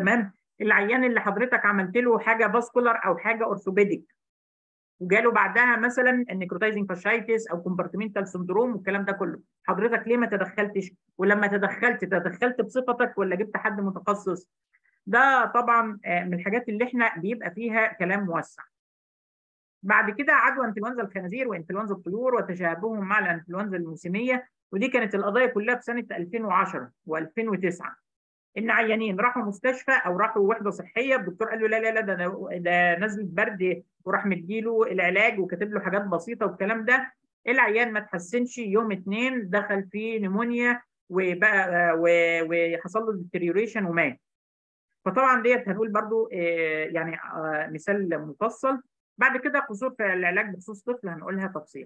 العيان اللي حضرتك عملت له حاجه باسكولار او حاجه اورثوبيديك وجاله بعدها مثلا النيكروتايزنج فاشايتس او كومبارتمنتال سندروم والكلام ده كله حضرتك ليه ما تدخلتش ولما تدخلت تدخلت بصفتك ولا جبت حد متخصص ده طبعا من الحاجات اللي احنا بيبقى فيها كلام موسع بعد كده عدوى انفلونزا الخنازير وانفلونزا الطيور وتشابههم مع الانفلونزا الموسميه ودي كانت القضايا كلها في سنه 2010 و2009 ان عيانين راحوا مستشفى او راحوا وحده صحيه الدكتور قال له لا لا لا ده ده نزله برد وراح مديله العلاج وكاتب له حاجات بسيطه والكلام ده العيان ما تحسنش يوم اثنين دخل في نيمونيا وبقى وحصل له ديتريوريشن ومات فطبعا ديت هنقول برضو يعني مثال مفصل بعد كده قصور في العلاج بخصوص طفل هنقولها تفصيل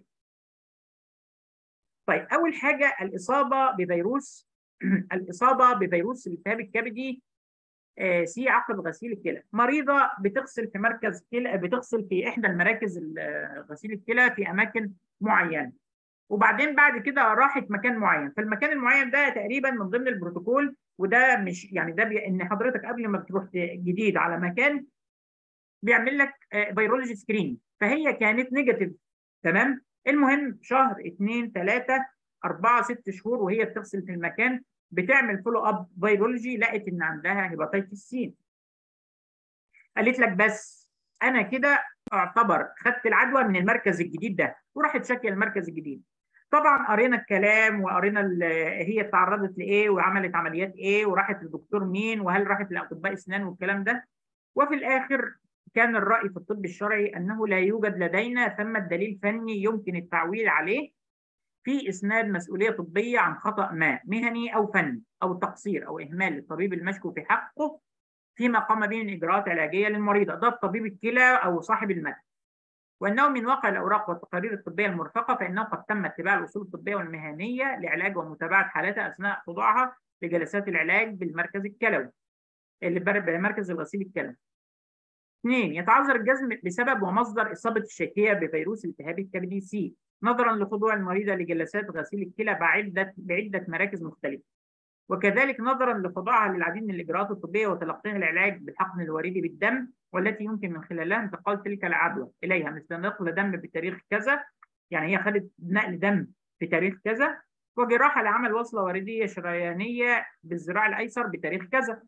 طيب اول حاجه الاصابه بفيروس الاصابه بفيروس الالتهاب الكبدي سي عقب غسيل الكلى مريضه بتغسل في مركز كلى بتغسل في احدى المراكز غسيل الكلى في اماكن معينه وبعدين بعد كده راحت مكان معين فالمكان المعين ده تقريبا من ضمن البروتوكول وده مش يعني ده بي ان حضرتك قبل ما بتروح جديد على مكان بيعمل لك فيرولوجي سكرين فهي كانت نيجاتيف تمام المهم شهر اثنين ثلاثه اربعه ست شهور وهي بتغسل في المكان بتعمل فولو اب فيرولوجي لقت ان عندها هيباتيتس سي قالت لك بس انا كده اعتبر خدت العدوى من المركز الجديد ده وراحت شاكيه المركز الجديد طبعا قرينا الكلام وقرينا هي اتعرضت لايه وعملت عمليات ايه وراحت للدكتور مين وهل راحت لاطباء اسنان والكلام ده وفي الاخر كان الراي في الطب الشرعي انه لا يوجد لدينا ثمه دليل فني يمكن التعويل عليه في اسناد مسؤوليه طبيه عن خطا ما مهني او فني او تقصير او اهمال للطبيب المشكو في حقه فيما قام به من اجراءات علاجيه للمريضه ده طبيب الكلى او صاحب المتن وانه من واقع الاوراق والتقارير الطبيه المرفقه فانه قد تم اتباع الاصول الطبيه والمهنيه لعلاج ومتابعه حالتها اثناء خضوعها لجلسات العلاج بالمركز الكلوي اللي بمركز الغسيل الكلوي. اثنين يتعذر الجزم بسبب ومصدر اصابه الشاكيه بفيروس التهاب الكبدي سي نظرا لخضوع المريضه لجلسات غسيل الكلى بعده بعده مراكز مختلفه. وكذلك نظرا لخضوعها للعديد من الاجراءات الطبيه وتلقيها العلاج بالحقن الوريدي بالدم والتي يمكن من خلالها انتقال تلك العدوى اليها مثل نقل دم بتاريخ كذا يعني هي خدت نقل دم في تاريخ كذا وجراحه لعمل وصله ورديه شريانيه بالذراع الايسر بتاريخ كذا.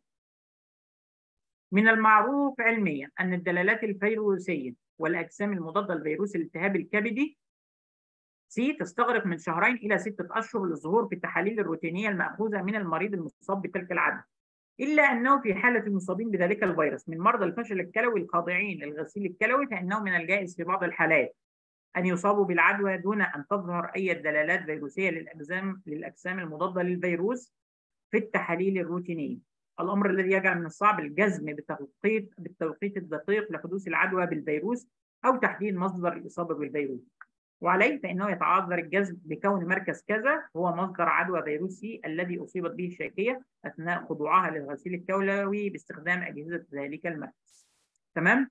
من المعروف علميا ان الدلالات الفيروسيه والاجسام المضاده لفيروس الالتهاب الكبدي سي تستغرق من شهرين الى سته اشهر للظهور في التحاليل الروتينيه الماخوذه من المريض المصاب بتلك العدوى. الا انه في حاله المصابين بذلك الفيروس من مرضى الفشل الكلوي الخاضعين للغسيل الكلوي فانه من الجائز في بعض الحالات ان يصابوا بالعدوى دون ان تظهر اي دلالات فيروسيه للاجسام للاجسام المضاده للفيروس في التحاليل الروتينيه. الامر الذي يجعل من الصعب الجزم بالتوقيت بالتوقيت الدقيق لحدوث العدوى بالفيروس او تحديد مصدر الاصابه بالفيروس. وعليه فانه يتعذر الجزم بكون مركز كذا هو مصدر عدوى فيروسي الذي اصيبت به الشاكيه اثناء خضوعها للغسيل الكلوي باستخدام اجهزه ذلك المركز. تمام؟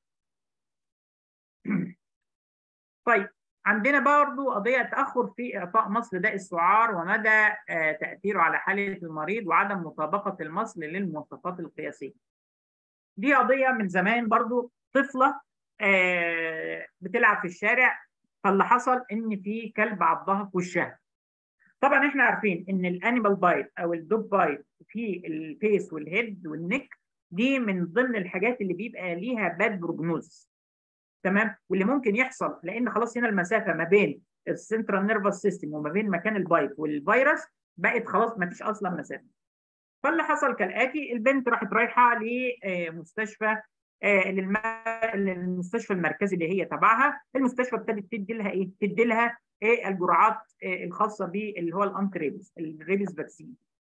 طيب عندنا برضو قضيه تاخر في اعطاء مصل داء السعار ومدى تاثيره على حاله المريض وعدم مطابقه المصل للمواصفات القياسيه. دي قضيه من زمان برضو طفله بتلعب في الشارع فاللي حصل ان في كلب عضها في وشها. طبعا احنا عارفين ان الانيمال بايت او الدوب بايت في الفيس والهيد والنك دي من ضمن الحاجات اللي بيبقى ليها باد بروجنوز تمام واللي ممكن يحصل لان خلاص هنا المسافه ما بين السنترال نيرفس سيستم وما بين مكان البايت والفيروس بقت خلاص ما فيش اصلا مسافه فاللي حصل كالاتي البنت راحت رايحه لمستشفى للمستشفى المركزي اللي هي تبعها المستشفى ابتدت تدي لها ايه تدي لها ايه الجرعات الخاصه باللي هو الانتي ريبس الريبس فاكسين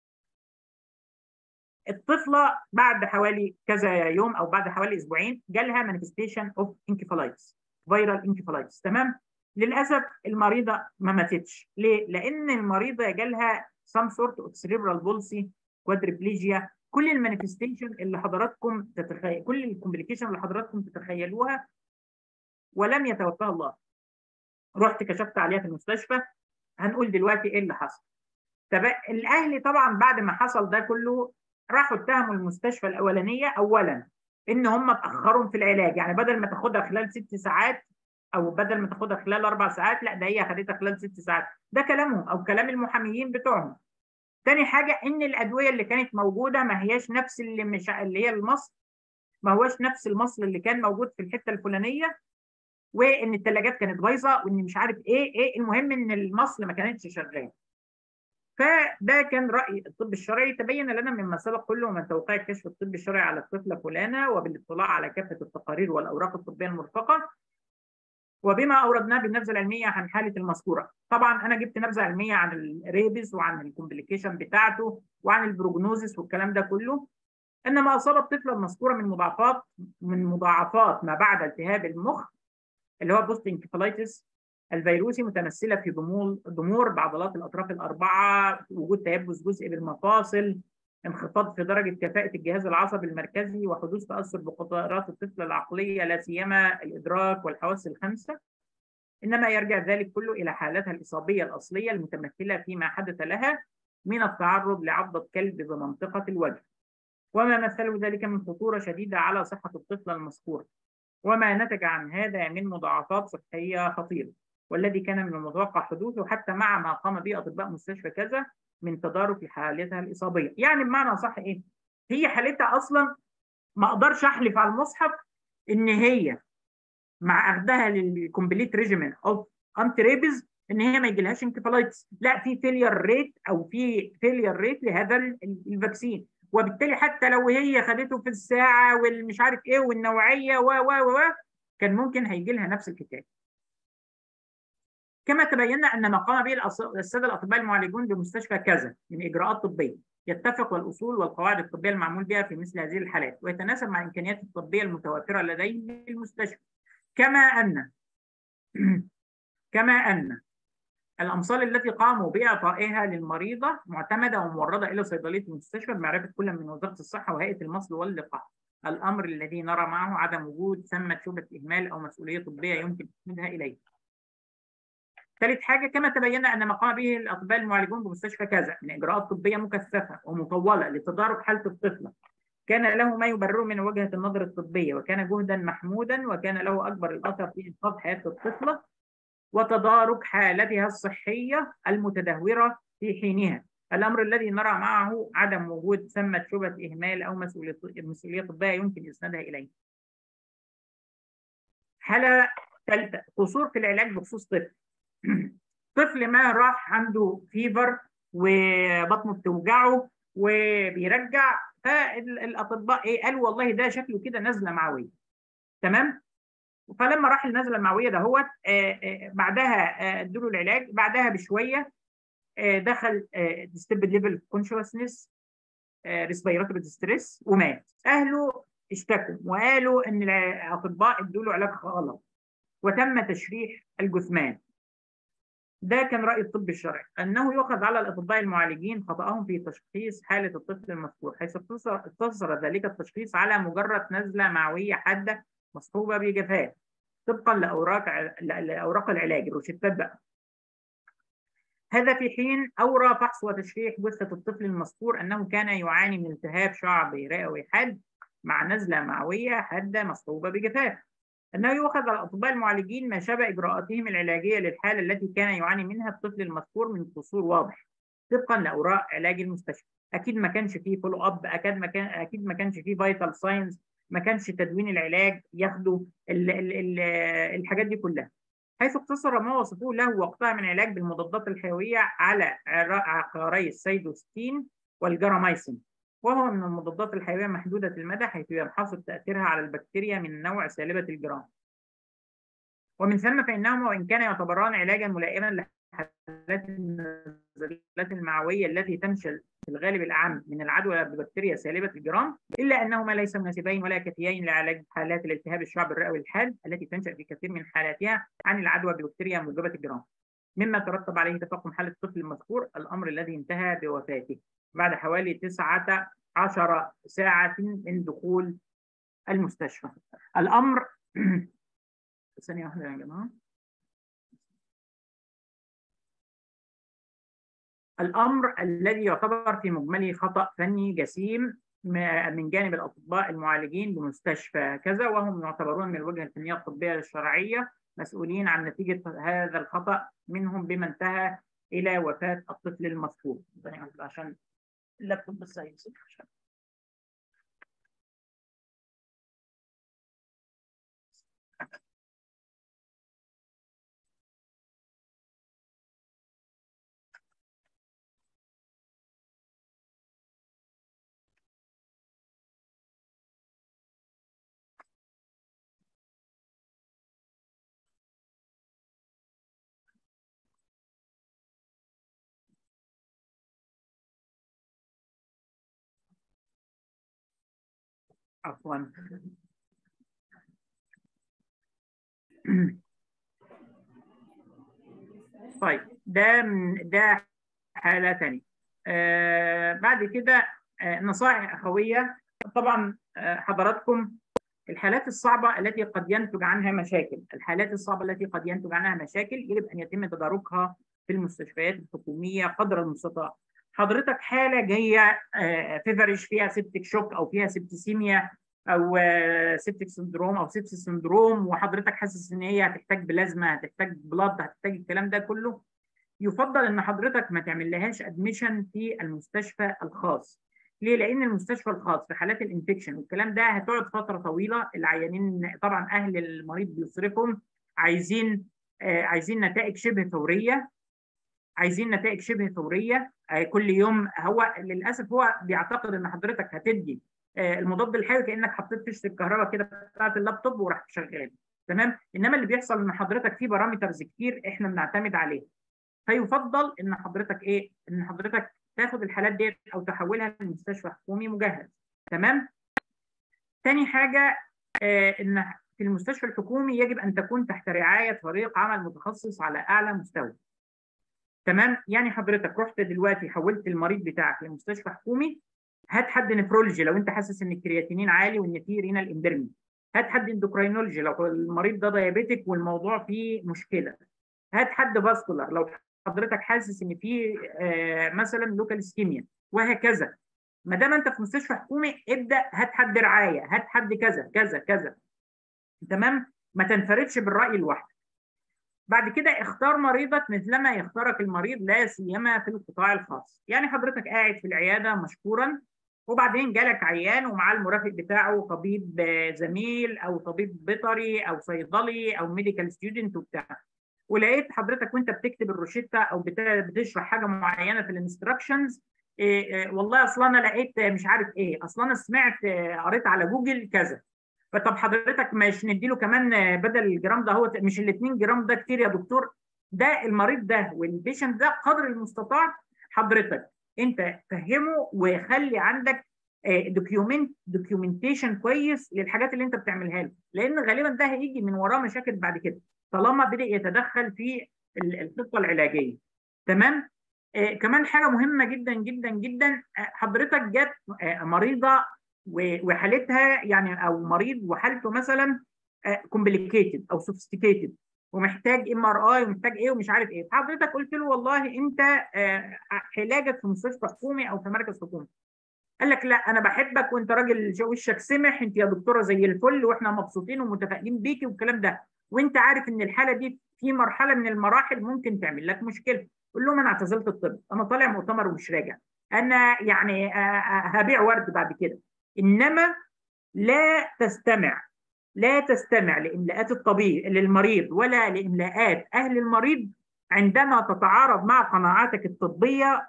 الطفله بعد حوالي كذا يوم او بعد حوالي اسبوعين جالها مانيفستيشن اوف انكفالايتس فيرال انكفالايتس تمام للاسف المريضه ما ماتتش ليه لان المريضه جالها سام سورت اوف سيريبرال بولسي كوادريبليجيا كل المانيفستيشن اللي حضراتكم تتخيل كل الكومبليكيشن اللي حضراتكم تتخيلوها ولم يتوفاها الله رحت كشفت عليها في المستشفى هنقول دلوقتي ايه اللي حصل طب الاهل طبعا بعد ما حصل ده كله راحوا اتهموا المستشفى الاولانيه اولا ان هم اتاخروا في العلاج يعني بدل ما تاخدها خلال ست ساعات او بدل ما تاخدها خلال اربع ساعات لا ده هي خدتها خلال ست ساعات ده كلامهم او كلام المحاميين بتوعهم تاني حاجه ان الادويه اللي كانت موجوده ما هياش نفس اللي مش اللي هي المصل ما هوش نفس المصل اللي كان موجود في الحته الفلانيه وان الثلاجات كانت بايظه وان مش عارف ايه ايه المهم ان المصل ما كانتش شغاله فده كان راي الطب الشرعي تبين لنا مما سبق كله من توقيع الكشف الطبي الشرعي على الطفله فلانه وبالاطلاع على كافه التقارير والاوراق الطبيه المرفقه وبما اوردناه بالنبذه العلميه عن حاله المذكوره طبعا انا جبت نبذه علميه عن الريبس وعن الكومبليكيشن بتاعته وعن البروجنوزس والكلام ده كله ان ما اصاب الطفله المذكوره من مضاعفات من مضاعفات ما بعد التهاب المخ اللي هو بوست انكفالايتس الفيروسي متمثله في ضمور ضمور بعضلات الاطراف الاربعه وجود تيبس جزئي بالمفاصل انخفاض في درجه كفاءه الجهاز العصبي المركزي وحدوث تاثر بقدرات الطفل العقليه لا سيما الادراك والحواس الخمسه انما يرجع ذلك كله الى حالتها الاصابيه الاصليه المتمثله فيما حدث لها من التعرض لعضه كلب بمنطقه الوجه وما مثل ذلك من خطوره شديده على صحه الطفل المذكور وما نتج عن هذا من مضاعفات صحيه خطيره والذي كان من المتوقع حدوثه حتى مع ما قام به اطباء مستشفى كذا من تدارك حالتها الاصابيه، يعني بمعنى صح ايه؟ هي حالتها اصلا ما اقدرش احلف على المصحف ان هي مع اخذها للكومبليت ريجيمن اوف انتي ريبز ان هي ما يجيلهاش انكفالايتس، لا في فيلير ريت او في فيلير ريت لهذا الفاكسين، وبالتالي حتى لو هي خدته في الساعه والمش عارف ايه والنوعيه و و و كان ممكن هيجي لها نفس الحكايه. كما تبين ان ما قام به الساده الاطباء المعالجون بمستشفى كذا من اجراءات طبيه يتفق والاصول والقواعد الطبيه المعمول بها في مثل هذه الحالات ويتناسب مع الامكانيات الطبيه المتوفره لديه المستشفى كما ان كما ان الامصال التي قاموا باعطائها للمريضه معتمده ومورده الى صيدليه المستشفى بمعرفه كل من وزاره الصحه وهيئه المصل واللقاح الامر الذي نرى معه عدم وجود ثمه شبهه اهمال او مسؤوليه طبيه يمكن تسندها اليه ثالث حاجه كما تبين ان ما قام به الاطباء المعالجون بمستشفى كذا من اجراءات طبيه مكثفه ومطوله لتدارك حاله الطفله كان له ما يبرره من وجهه النظر الطبيه وكان جهدا محمودا وكان له اكبر الاثر في انقاذ حياه الطفله وتدارك حالتها الصحيه المتدهوره في حينها الامر الذي نرى معه عدم وجود ثمه شبهه اهمال او مسؤوليه مسؤوليه طبيه يمكن اسنادها اليه. حاله ثالثه قصور في العلاج بخصوص طفل طفل ما راح عنده فيفر وبطنه بتوجعه وبيرجع فالاطباء ايه قالوا والله ده شكله كده نزله معويه تمام فلما راح النزله المعويه ده هو بعدها ادوا له العلاج بعدها بشويه دخل ديستبد ليفل كونشسنس ريسبيراتوري ديستريس ومات اهله اشتكوا وقالوا ان الاطباء ادوا له علاج غلط وتم تشريح الجثمان ده كان رأي الطب الشرعي أنه يؤخذ على الأطباء المعالجين خطأهم في تشخيص حالة الطفل المذكور حيث اقتصر ذلك التشخيص على مجرد نزلة معوية حادة مصحوبة بجفاف طبقا لأوراق لأوراق العلاج الروشتات بقى هذا في حين أورى فحص وتشريح جثة الطفل المذكور أنه كان يعاني من التهاب شعبي رئوي حاد مع نزلة معوية حادة مصحوبة بجفاف أنه يؤخذ على الأطباء المعالجين ما شابه إجراءاتهم العلاجية للحالة التي كان يعاني منها الطفل المذكور من قصور واضح طبقا لأوراق علاج المستشفى. أكيد ما كانش فيه فولو أب، أكيد ما كان أكيد ما كانش فيه فيتال ساينز، ما كانش تدوين العلاج ياخدوا ال ال ال الحاجات دي كلها. حيث اقتصر ما وصفوه له وقتها من علاج بالمضادات الحيوية على عقاري السيدوستين والجراميسين. وهو من المضادات الحيوية محدودة المدى حيث ينحصر تأثيرها على البكتيريا من نوع سالبة الجرام. ومن ثم فإنهما وإن كان يعتبران علاجا ملائما لحالات النزلات المعوية التي تنشل في الغالب الأعم من العدوى ببكتيريا سالبة الجرام إلا أنهما ليس مناسبين ولا كافيين لعلاج حالات الالتهاب الشعب الرئوي الحاد التي تنشأ في كثير من حالاتها عن العدوى ببكتيريا موجبة الجرام. مما ترتب عليه تفاقم حالة الطفل المذكور الأمر الذي انتهى بوفاته. بعد حوالي 19 ساعة من دخول المستشفى. الأمر ثانية واحدة يا جماعة. الامر الذي يعتبر في مجمله خطا فني جسيم من جانب الاطباء المعالجين بمستشفى كذا وهم يعتبرون من الوجهه الفنيه الطبيه الشرعيه مسؤولين عن نتيجه هذا الخطا منهم بما انتهى الى وفاه الطفل المذكور عشان اللابتوب بس هيمسك عفوا طيب ده من ده حالة ثانية آه بعد كده آه نصائح أخوية طبعا آه حضراتكم الحالات الصعبة التي قد ينتج عنها مشاكل الحالات الصعبة التي قد ينتج عنها مشاكل يجب أن يتم تداركها في المستشفيات الحكومية قدر المستطاع حضرتك حاله جايه فيفرج فيها سيبتك شوك او فيها سيبتسيميا او سيبتك سندروم او سيبسي سندروم وحضرتك حاسس ان هي هتحتاج بلازما هتحتاج بلاد هتحتاج الكلام ده كله يفضل ان حضرتك ما تعمل لهاش ادميشن في المستشفى الخاص ليه؟ لان المستشفى الخاص في حالات الانفكشن والكلام ده هتقعد فتره طويله العيانين طبعا اهل المريض بيصرفهم عايزين عايزين نتائج شبه فوريه عايزين نتائج شبه فوريه كل يوم هو للاسف هو بيعتقد ان حضرتك هتدي المضاد الحيوي كانك حطيت فيشه الكهرباء كده بتاعت اللابتوب ورحت شغال تمام انما اللي بيحصل ان حضرتك في بارامترز كتير احنا بنعتمد عليها فيفضل ان حضرتك ايه ان حضرتك تاخد الحالات ديت او تحولها لمستشفى حكومي مجهز تمام تاني حاجه آه ان في المستشفى الحكومي يجب ان تكون تحت رعايه فريق عمل متخصص على اعلى مستوى تمام يعني حضرتك رحت دلوقتي حولت المريض بتاعك لمستشفى حكومي هات حد نفرولوجي لو انت حاسس ان الكرياتينين عالي وان في رينال اندرمي هات حد اندوكرينولوجي لو المريض ده دايابيتك والموضوع فيه مشكله هات حد فاسكولار لو حضرتك حاسس ان في آه مثلا لوكال اسكيميا وهكذا ما دام انت في مستشفى حكومي ابدا هات حد رعايه هات حد كذا كذا كذا تمام ما تنفردش بالراي لوحدك بعد كده اختار مريضك مثلما يختارك المريض لا سيما في القطاع الخاص يعني حضرتك قاعد في العياده مشكورا وبعدين جالك عيان ومعاه المرافق بتاعه طبيب زميل او طبيب بيطري او صيدلي او ميديكال ستودنت وبتاع ولقيت حضرتك وانت بتكتب الروشته او بتشرح حاجه معينه في الانستراكشنز إيه إيه والله اصل انا لقيت مش عارف ايه اصل انا سمعت قريت على جوجل كذا فطب حضرتك مش نديله كمان بدل الجرام ده هو مش ال 2 جرام ده كتير يا دكتور ده المريض ده والبيشنت ده قدر المستطاع حضرتك انت فهمه وخلي عندك دوكيومنت دوكيومنتيشن كويس للحاجات اللي انت بتعملها له لان غالبا ده هيجي من وراه مشاكل بعد كده طالما بدا يتدخل في الخطه العلاجيه تمام آه كمان حاجه مهمه جدا جدا جدا حضرتك جت آه مريضه وحالتها يعني او مريض وحالته مثلا كومبليكيتد او سوفيستيكيتد ومحتاج ام ار اي ومحتاج ايه ومش عارف ايه حضرتك قلت له والله انت علاجك في مستشفى حكومي او في مركز حكومي قال لك لا انا بحبك وانت راجل وشك سمح انت يا دكتوره زي الفل واحنا مبسوطين ومتفائلين بيكي والكلام ده وانت عارف ان الحاله دي في مرحله من المراحل ممكن تعمل لك مشكله قول لهم انا اعتزلت الطب انا طالع مؤتمر ومش راجع انا يعني هبيع ورد بعد كده انما لا تستمع لا تستمع لاملاءات الطبيب للمريض ولا لاملاءات اهل المريض عندما تتعارض مع قناعاتك الطبيه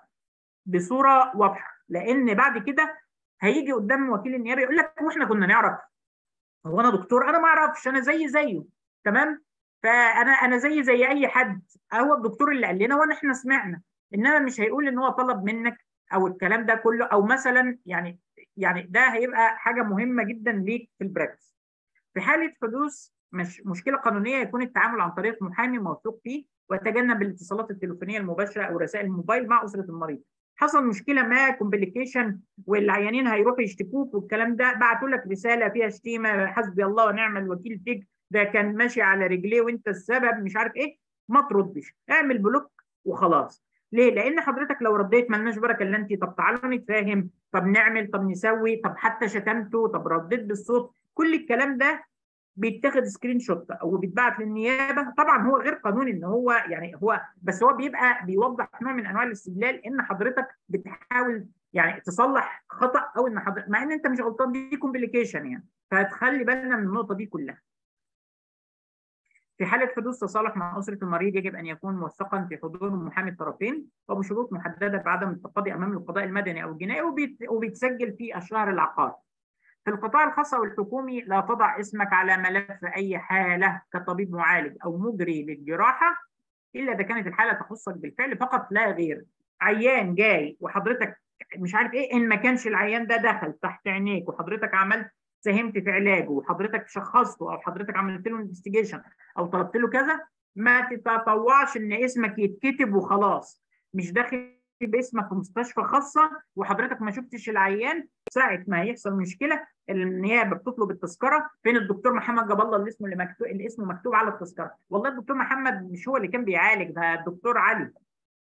بصوره واضحه لان بعد كده هيجي قدام وكيل النيابه يقول لك واحنا كنا نعرف هو انا دكتور انا ما اعرفش انا زي زيه تمام فانا انا زي زي اي حد هو الدكتور اللي قال لنا وانا احنا سمعنا انما مش هيقول ان هو طلب منك او الكلام ده كله او مثلا يعني يعني ده هيبقى حاجه مهمه جدا ليك في البراكتس في حاله حدوث مش مشكله قانونيه يكون التعامل عن طريق محامي موثوق فيه ويتجنب الاتصالات التليفونيه المباشره او رسائل الموبايل مع اسره المريض حصل مشكله ما كومبليكيشن والعيانين هيروحوا يشتكوك والكلام ده بعتوا لك رساله فيها شتيمه حسبي الله ونعم الوكيل فيك ده كان ماشي على رجليه وانت السبب مش عارف ايه ما تردش اعمل بلوك وخلاص ليه؟ لان حضرتك لو رديت مالناش بركه الا انت طب تعالوا نتفاهم طب نعمل طب نسوي طب حتى شتمته طب رديت بالصوت كل الكلام ده بيتاخد سكرين شوت او بيتبعت للنيابه طبعا هو غير قانوني ان هو يعني هو بس هو بيبقى بيوضح نوع من انواع الاستدلال ان حضرتك بتحاول يعني تصلح خطا او ان حضرتك مع ان انت مش غلطان دي كومبليكيشن يعني فتخلي بالنا من النقطه دي كلها في حالة حدوث تصالح مع أسرة المريض يجب أن يكون موثقا في حضور محامي الطرفين وبشروط محددة بعدم التقاضي أمام القضاء المدني أو الجنائي وبيت وبيتسجل في الشهر العقاري. في القطاع الخاص أو الحكومي لا تضع اسمك على ملف أي حالة كطبيب معالج أو مجري للجراحة إلا إذا كانت الحالة تخصك بالفعل فقط لا غير. عيان جاي وحضرتك مش عارف إيه إن ما كانش العيان ده دخل تحت عينيك وحضرتك عملت ساهمت في علاجه وحضرتك شخصته او حضرتك عملت له انفستيجيشن او طلبت له كذا ما تتطوعش ان اسمك يتكتب وخلاص مش داخل باسمك في مستشفى خاصه وحضرتك ما شفتش العيان ساعه ما هيحصل مشكله النيابه بتطلب التذكره فين الدكتور محمد جاب الله اللي اسمه اللي مكتوب اللي اسمه مكتوب على التذكره والله الدكتور محمد مش هو اللي كان بيعالج ده الدكتور علي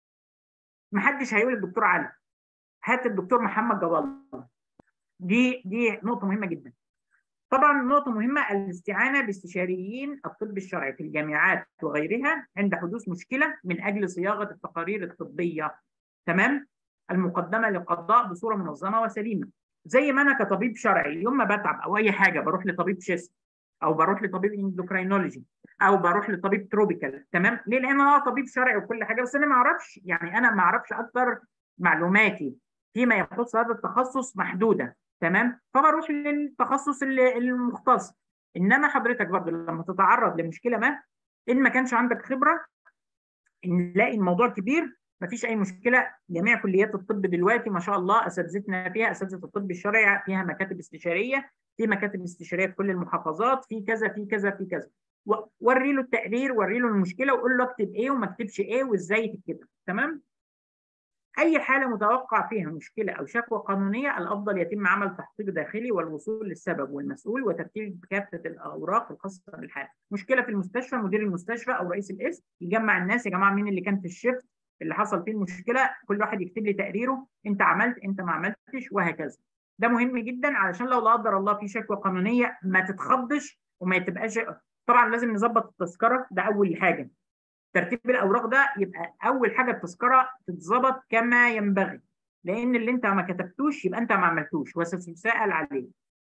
ما حدش هيقول الدكتور علي هات الدكتور محمد جاب الله دي دي نقطه مهمه جدا طبعا نقطة مهمة الاستعانة باستشاريين الطب الشرعي في الجامعات وغيرها عند حدوث مشكلة من أجل صياغة التقارير الطبية تمام المقدمة للقضاء بصورة منظمة وسليمة زي ما أنا كطبيب شرعي يوم ما بتعب أو أي حاجة بروح لطبيب شيست أو بروح لطبيب اندوكراينولوجي أو بروح لطبيب تروبيكال تمام ليه؟ لأن أنا طبيب شرعي وكل حاجة بس أنا ما أعرفش يعني أنا ما أعرفش أكثر معلوماتي فيما يخص هذا التخصص محدودة تمام فبروح للتخصص المختص انما حضرتك برضه لما تتعرض لمشكله ما ان ما كانش عندك خبره نلاقي الموضوع كبير مفيش اي مشكله جميع كليات الطب دلوقتي ما شاء الله اساتذتنا فيها اساتذه الطب الشرعي فيها مكاتب استشاريه في مكاتب استشاريه في كل المحافظات في كذا في كذا في كذا وري له التقرير وري له المشكله وقول له اكتب ايه وما اكتبش ايه وازاي تكتبها تمام أي حالة متوقع فيها مشكلة أو شكوى قانونية الأفضل يتم عمل تحقيق داخلي والوصول للسبب والمسؤول وترتيب كافة الأوراق الخاصة بالحالة. مشكلة في المستشفى مدير المستشفى أو رئيس القسم يجمع الناس يا جماعة مين اللي كان في الشفت اللي حصل فيه المشكلة كل واحد يكتب لي تقريره أنت عملت أنت ما عملتش وهكذا. ده مهم جدا علشان لو لا قدر الله في شكوى قانونية ما تتخضش وما تبقاش طبعا لازم نظبط التذكرة ده أول حاجة. ترتيب الاوراق ده يبقى اول حاجه التذكره تتظبط كما ينبغي لان اللي انت ما كتبتوش يبقى انت ما عملتوش وستسال عليه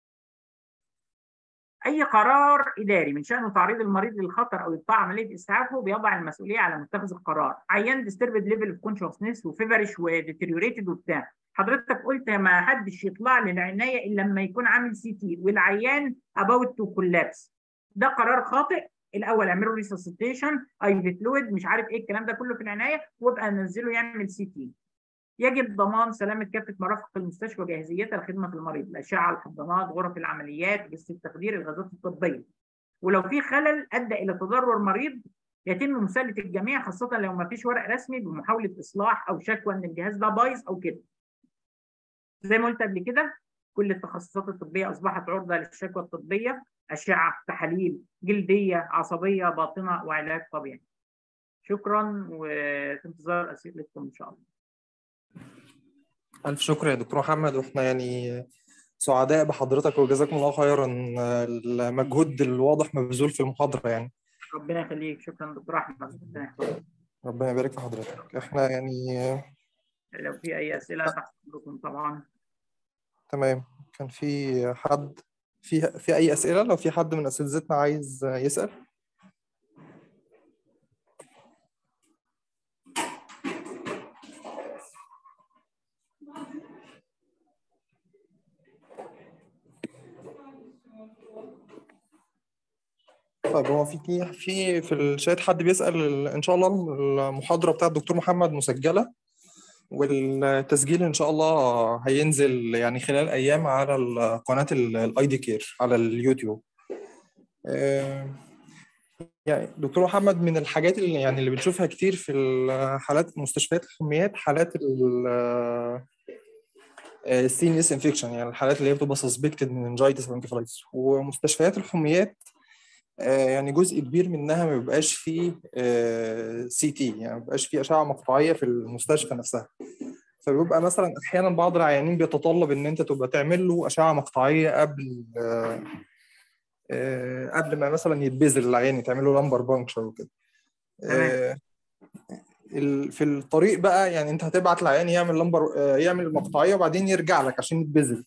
اي قرار اداري من شانه تعريض المريض للخطر او ابطاء عمليه اسعافه بيضع المسؤوليه على متخذ القرار عيان ديستربد ليفل اوف كونشسنس وفيفرش وديتيريوريتد وبتاع حضرتك قلت ما حدش يطلع للعنايه الا لما يكون عامل سي تي والعيان اباوت تو كولابس ده قرار خاطئ الاول اعملوا ريسسيتيشن اي في فلويد مش عارف ايه الكلام ده كله في العنايه وابقى نزله يعمل سي تي يجب ضمان سلامه كافه مرافق المستشفى وجاهزيتها لخدمه المريض الاشعه الحضانات غرف العمليات جهاز التخدير الغازات الطبيه ولو في خلل ادى الى تضرر مريض يتم مساءله الجميع خاصه لو ما فيش ورق رسمي بمحاوله اصلاح او شكوى ان الجهاز ده بايظ او كده زي ما قلت قبل كده كل التخصصات الطبيه اصبحت عرضه للشكوى الطبيه اشعه تحاليل جلديه عصبيه باطنه وعلاج طبيعي شكرا وفي انتظار اسئلتكم ان شاء الله ألف شكر يا دكتور محمد وإحنا يعني سعداء بحضرتك وجزاكم الله خيرا المجهود الواضح مبذول في المحاضرة يعني ربنا يخليك شكرا دكتور احمد ربنا يحفظك ربنا يبارك في حضرتك إحنا يعني لو في اي اسئله تحت امركم طبعا تمام كان في حد في في أي أسئلة لو في حد من أساتذتنا عايز يسأل طيب هو في في في الشات حد بيسأل ان شاء الله المحاضرة بتاعت الدكتور محمد مسجلة والتسجيل ان شاء الله هينزل يعني خلال ايام على قناة الاي دي كير على اليوتيوب يعني دكتور محمد من الحاجات اللي يعني اللي بنشوفها كتير في الحالات مستشفيات الحميات حالات السينيس انفكشن يعني الحالات اللي هي بتبقى سسبكتد من انجايتس وانكفالايتس ومستشفيات الحميات يعني جزء كبير منها ما بيبقاش فيه سي تي يعني ما بيبقاش فيه اشعه مقطعيه في المستشفى نفسها فبيبقى مثلا احيانا بعض العيانين بيتطلب ان انت تبقى تعمل له اشعه مقطعيه قبل قبل ما مثلا يتبذل العيان يتعمل له لمبر بانكشر وكده في الطريق بقى يعني انت هتبعت العيان يعمل لمبر يعمل المقطعيه وبعدين يرجع لك عشان يتبذل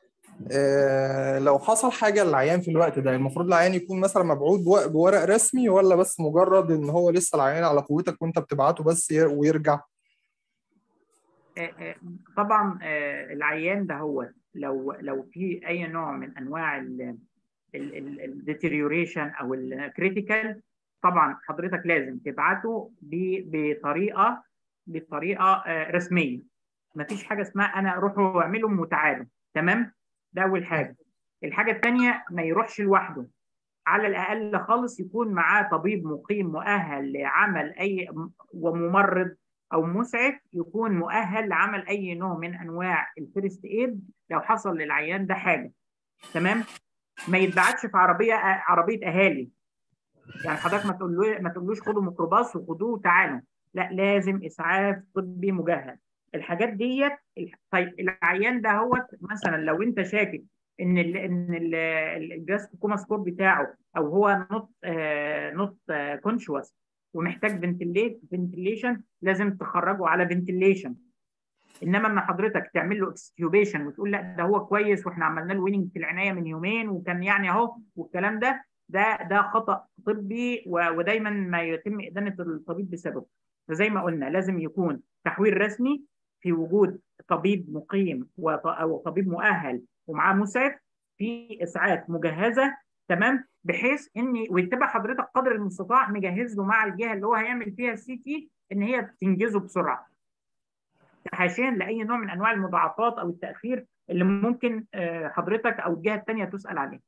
لو حصل حاجه للعيان في الوقت ده المفروض العيان يكون مثلا مبعوث بورق رسمي ولا بس مجرد ان هو لسه العيان على قوتك وانت بتبعته بس ويرجع طبعا العيان ده هو لو لو في اي نوع من انواع الديتيريوريشن او الكريتيكال طبعا حضرتك لازم تبعته بطريقه بطريقه رسميه مفيش حاجه اسمها انا روحوا واعملوا وتعالوا تمام ده اول حاجه الحاجه الثانيه ما يروحش لوحده على الاقل خالص يكون معاه طبيب مقيم مؤهل لعمل اي وممرض او مسعف يكون مؤهل لعمل اي نوع من انواع الفيرست ايد لو حصل للعيان ده حاجه تمام ما يتبعتش في عربيه عربيه اهالي يعني حضرتك ما تقول ما تقولوش خدوا ميكروباص وخدوه وتعالوا لا لازم اسعاف طبي مجهز الحاجات ديت طيب العيان ده هو مثلا لو انت شاكك ان ال ان الجهاز كوما سكور بتاعه او هو نوت نوت كونشوس ومحتاج فنتليت فنتليشن لازم تخرجه على فنتليشن انما ان حضرتك تعمل له اكستيوبيشن وتقول لا ده هو كويس واحنا عملنا له ويننج في العنايه من يومين وكان يعني اهو والكلام ده ده ده خطا طبي ودايما ما يتم ادانه الطبيب بسببه فزي ما قلنا لازم يكون تحويل رسمي في وجود طبيب مقيم او طبيب مؤهل ومعاه مسعف في اسعاف مجهزه تمام بحيث ان ويتبع حضرتك قدر المستطاع مجهز له مع الجهه اللي هو هيعمل فيها السي تي ان هي تنجزه بسرعه تحاشيا لاي نوع من انواع المضاعفات او التاخير اللي ممكن حضرتك او الجهه الثانيه تسال عليه.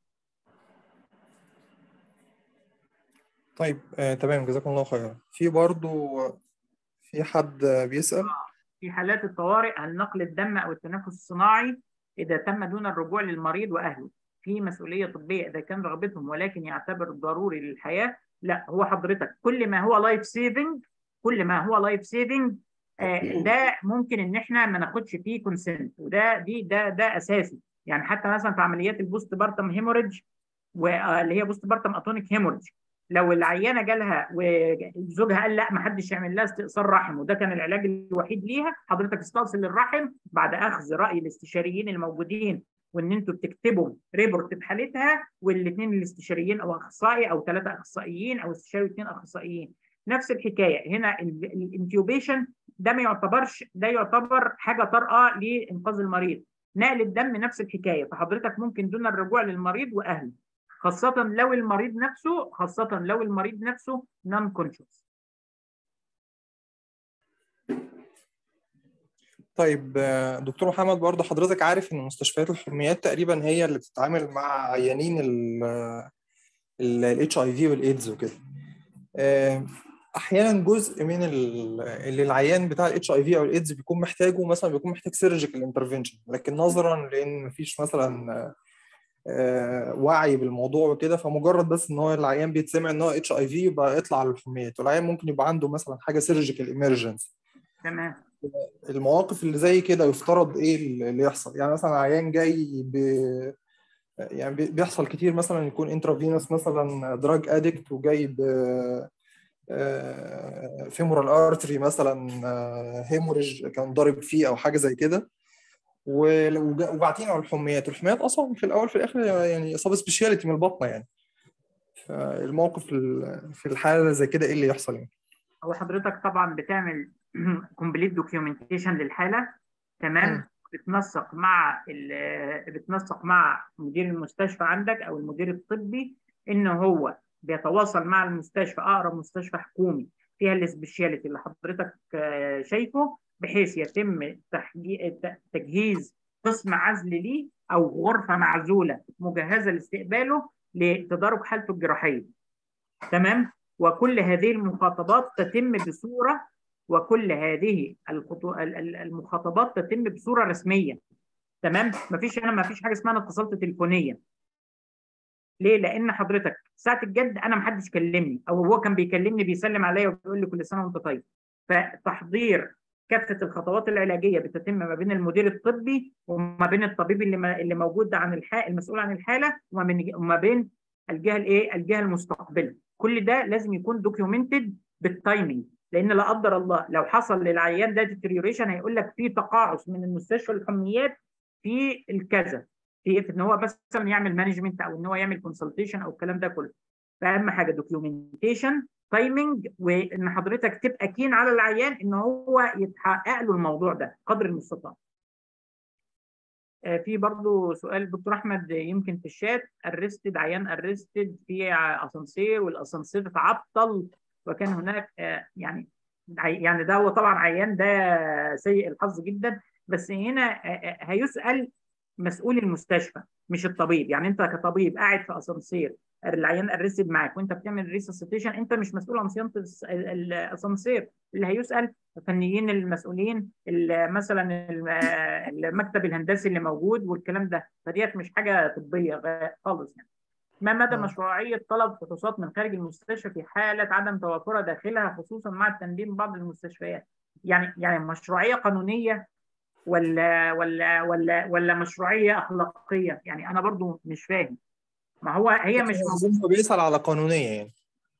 طيب آه، تمام جزاكم الله خيرا. في برضو في حد بيسال في حالات الطوارئ هل نقل الدم او التنفس الصناعي اذا تم دون الرجوع للمريض واهله في مسؤوليه طبيه اذا كان رغبتهم ولكن يعتبر ضروري للحياه لا هو حضرتك كل ما هو لايف سيفنج كل ما هو لايف سيفنج ده ممكن ان احنا ما ناخدش فيه كونسنت وده دي ده ده اساسي يعني حتى مثلا في عمليات البوست بارتم هيموريدج واللي هي بوست بارتم اتونيك هيموريدج لو العيانه جالها وزوجها قال لا ما حدش يعمل لها استئصال رحم وده كان العلاج الوحيد ليها حضرتك استأصل الرحم بعد اخذ راي الاستشاريين الموجودين وان انتوا بتكتبوا ريبورت بحالتها والاثنين الاستشاريين او اخصائي او ثلاثه اخصائيين او استشاري واثنين اخصائيين نفس الحكايه هنا الانتيوبيشن ده ما يعتبرش ده يعتبر حاجه طارئه لانقاذ المريض نقل الدم نفس الحكايه فحضرتك ممكن دون الرجوع للمريض واهله خاصة لو المريض نفسه خاصة لو المريض نفسه نون كونشوس طيب دكتور محمد برضه حضرتك عارف ان مستشفيات الحميات تقريبا هي اللي بتتعامل مع عيانين الاتش اي في والايدز وكده احيانا جزء من اللي العيان بتاع الاتش اي في او الايدز بيكون محتاجه مثلا بيكون محتاج سيرجيكال انترفنشن لكن نظرا لان مفيش مثلا وعي بالموضوع وكده فمجرد بس ان هو العيان بيتسمع ان هو اتش اي في يبقى يطلع على الحميات والعيان ممكن يبقى عنده مثلا حاجه سيرجيكال ايمرجنسي تمام المواقف اللي زي كده يفترض ايه اللي يحصل يعني مثلا عيان جاي ب يعني بيحصل كتير مثلا يكون انترافينوس مثلا دراج ادكت وجاي ب فيمورال ارتري مثلا هيموريج كان ضارب فيه او حاجه زي كده وبعتين على الحميات الحميات اصلا في الاول في الاخر يعني اصابه سبيشاليتي من البطنه يعني فالموقف في الحاله زي كده ايه اللي يحصل يعني هو حضرتك طبعا بتعمل كومبليت دوكيومنتيشن للحاله تمام بتنسق مع بتنسق مع مدير المستشفى عندك او المدير الطبي ان هو بيتواصل مع المستشفى اقرب مستشفى حكومي فيها السبيشاليتي اللي حضرتك شايفه بحيث يتم تجهيز قسم عزل ليه او غرفه معزوله مجهزه لاستقباله لتدارك حالته الجراحيه. تمام؟ وكل هذه المخاطبات تتم بصوره وكل هذه المخاطبات تتم بصوره رسميه. تمام؟ مفيش هنا مفيش حاجه اسمها اتصالات تليفونيه. ليه؟ لان حضرتك ساعه الجد انا ما حدش كلمني او هو كان بيكلمني بيسلم عليا وبيقول لي كل سنه وانت طيب فتحضير كافه الخطوات العلاجيه بتتم ما بين المدير الطبي وما بين الطبيب اللي ما اللي موجود عن الحاله المسؤول عن الحاله وما بين وما بين الجهه الايه؟ الجهه المستقبله كل ده لازم يكون دوكيومنتد بالتايمنج لان لا قدر الله لو حصل للعيان ده ديتريوريشن هيقول لك في تقاعس من المستشفى الحميات في الكذا في ان هو مثلا يعمل مانجمنت او ان هو يعمل كونسلتيشن او الكلام ده كله فاهم حاجه دوكيومنتيشن تايمنج وان حضرتك تبقى كين على العيان ان هو يتحقق له الموضوع ده قدر المستطاع في برضه سؤال دكتور احمد يمكن في الشات ارستد عيان ارستد في اسانسير والاسانسير اتعطل وكان هناك يعني يعني ده هو طبعا عيان ده سيء الحظ جدا بس هنا هيسال مسؤول المستشفى مش الطبيب يعني انت كطبيب قاعد في اسانسير العيان ارستد معاك وانت بتعمل ريسسيتيشن انت مش مسؤول عن صيانه الاسانسير اللي هيسال الفنيين المسؤولين مثلا المكتب الهندسي اللي موجود والكلام ده فديت مش حاجه طبيه خالص يعني ما مدى مشروعيه طلب فحوصات من خارج المستشفى في حاله عدم توفرها داخلها خصوصا مع التنظيم بعض المستشفيات يعني يعني مشروعيه قانونيه ولا ولا ولا ولا مشروعيه اخلاقيه يعني انا برضو مش فاهم ما هو هي مش هو بيسأل على قانونيه يعني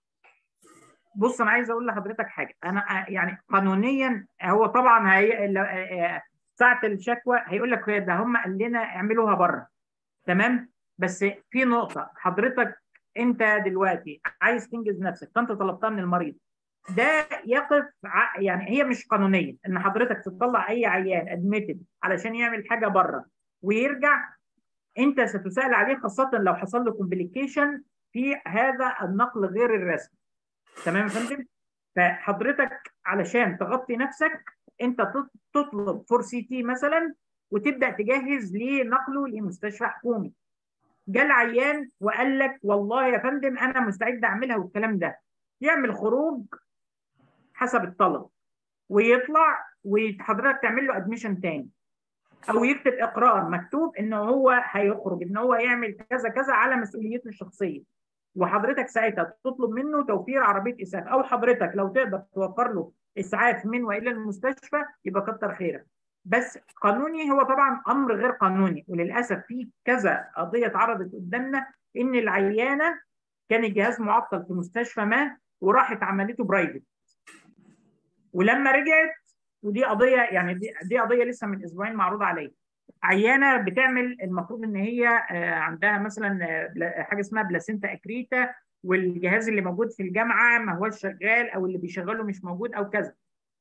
بص انا عايز اقول لحضرتك حاجه انا يعني قانونيا هو طبعا هي ساعه الشكوى هيقول لك ده هم قال لنا اعملوها بره تمام بس في نقطه حضرتك انت دلوقتي عايز تنجز نفسك فانت طلبتها من المريض ده يقف يعني هي مش قانونيه ان حضرتك تطلع اي عيان ادميتد علشان يعمل حاجه بره ويرجع انت ستسال عليه خاصه لو حصل له كومبليكيشن في هذا النقل غير الرسمي تمام يا فندم فحضرتك علشان تغطي نفسك انت تطلب فور سي تي مثلا وتبدا تجهز لنقله لمستشفى حكومي جه العيان وقال لك والله يا فندم انا مستعد اعملها والكلام ده يعمل خروج حسب الطلب ويطلع وحضرتك تعمل له ادميشن تاني او يكتب اقرار مكتوب ان هو هيخرج ان هو يعمل كذا كذا على مسؤوليته الشخصيه وحضرتك ساعتها تطلب منه توفير عربيه اسعاف او حضرتك لو تقدر توفر له اسعاف من والى المستشفى يبقى كتر خيرك بس قانوني هو طبعا امر غير قانوني وللاسف في كذا قضيه اتعرضت قدامنا ان العيانه كان الجهاز معطل في مستشفى ما وراحت عملته برايفت ولما رجعت ودي قضيه يعني دي, دي قضيه لسه من اسبوعين معروضه عليا عيانه بتعمل المفروض ان هي عندها مثلا حاجه اسمها بلاسينتا اكريتا والجهاز اللي موجود في الجامعه ما هوش شغال او اللي بيشغله مش موجود او كذا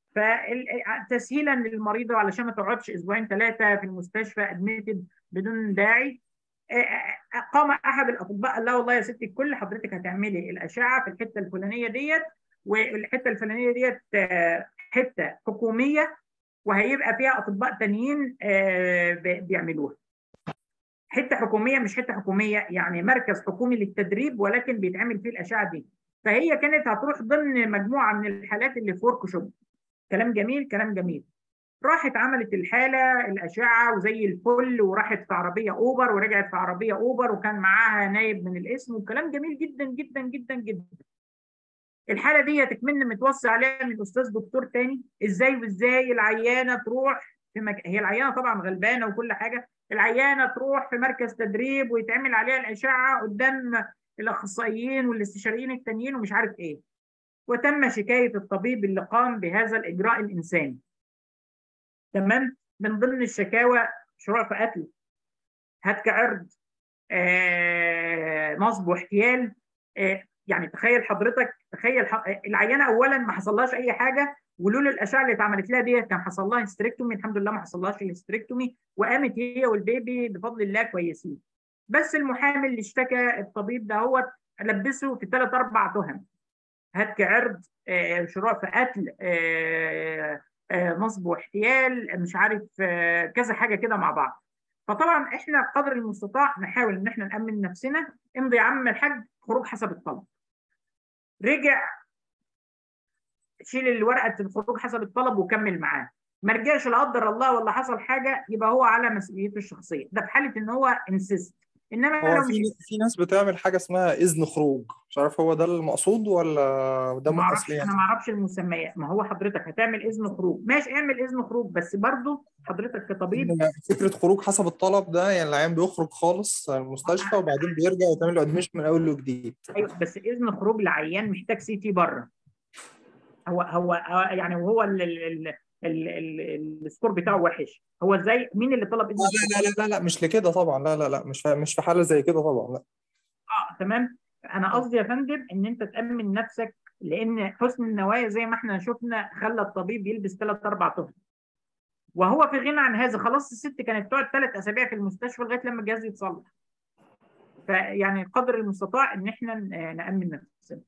فتسهيلا للمريضه علشان ما تقعدش اسبوعين ثلاثه في المستشفى ادميتد بدون داعي قام احد الاطباء قال لها والله يا ستي الكل حضرتك هتعملي الاشعه في الحته الفلانيه ديت والحته الفلانيه ديت حته حكوميه وهيبقى فيها اطباء تانيين بيعملوها. حته حكوميه مش حته حكوميه يعني مركز حكومي للتدريب ولكن بيتعمل فيه الاشعه دي. فهي كانت هتروح ضمن مجموعه من الحالات اللي في ورك شوب. كلام جميل كلام جميل. راحت عملت الحاله الاشعه وزي الفل وراحت في عربيه اوبر ورجعت في عربيه اوبر وكان معاها نايب من الاسم وكلام جميل جدا جدا جدا جدا. الحاله دي تكمن متوصي عليها من الاستاذ دكتور تاني ازاي وازاي العيانه تروح في مك... هي العيانه طبعا غلبانه وكل حاجه العيانه تروح في مركز تدريب ويتعمل عليها الاشعه قدام الاخصائيين والاستشاريين التانيين ومش عارف ايه وتم شكايه الطبيب اللي قام بهذا الاجراء الانساني تمام من ضمن الشكاوى شروع في قتل هتك عرض آه، نصب واحتيال آه، يعني تخيل حضرتك تخيل ح... العيانه اولا ما حصلهاش اي حاجه ولولا الاشعه اللي اتعملت لها ديت كان حصل لها هيستريكتومي الحمد لله ما حصلهاش الهيستريكتومي وقامت هي والبيبي بفضل الله كويسين بس المحامي اللي اشتكى الطبيب ده هو لبسه في ثلاث اربع تهم هتك عرض آه، شروع في قتل آه، آه، نصب واحتيال مش عارف آه، كذا حاجه كده مع بعض فطبعا احنا قدر المستطاع نحاول ان احنا نامن نفسنا امضي يا عم الحاج خروج حسب الطلب رجع شيل الورقه الخروج حسب الطلب وكمل معاه ما رجعش لا قدر الله ولا حصل حاجه يبقى هو على مسؤوليته الشخصيه ده في حاله ان هو انسيست انما هو لو في مش في ناس بتعمل حاجة اسمها إذن خروج مش عارف هو ده المقصود ولا ده ما اعرفش أصليا انا ما اعرفش المسميات ما هو حضرتك هتعمل اذن خروج ماشي اعمل اذن خروج بس برضو حضرتك كطبيب إن فكرة خروج حسب الطلب ده يعني العيان بيخرج خالص من المستشفى وبعدين بيرجع يتعمل له ادميشن من أول وجديد ايوه بس اذن خروج لعيان محتاج سي تي بره هو هو هو يعني وهو ال- ال- ال- ال- ال- السكور بتاعه وحش هو ازاي مين اللي طلب اذن لا خروج؟ لا لا لا لا مش لكده طبعا لا لا لا مش في مش في حالة زي كده طبعا لا اه تمام انا قصدي يا فندم ان انت تامن نفسك لان حسن النوايا زي ما احنا شفنا خلى الطبيب يلبس ثلاث اربع طفل وهو في غنى عن هذا خلاص الست كانت تقعد ثلاث اسابيع في المستشفى لغايه لما الجهاز يتصلح فيعني قدر المستطاع ان احنا ن- نامن نفسنا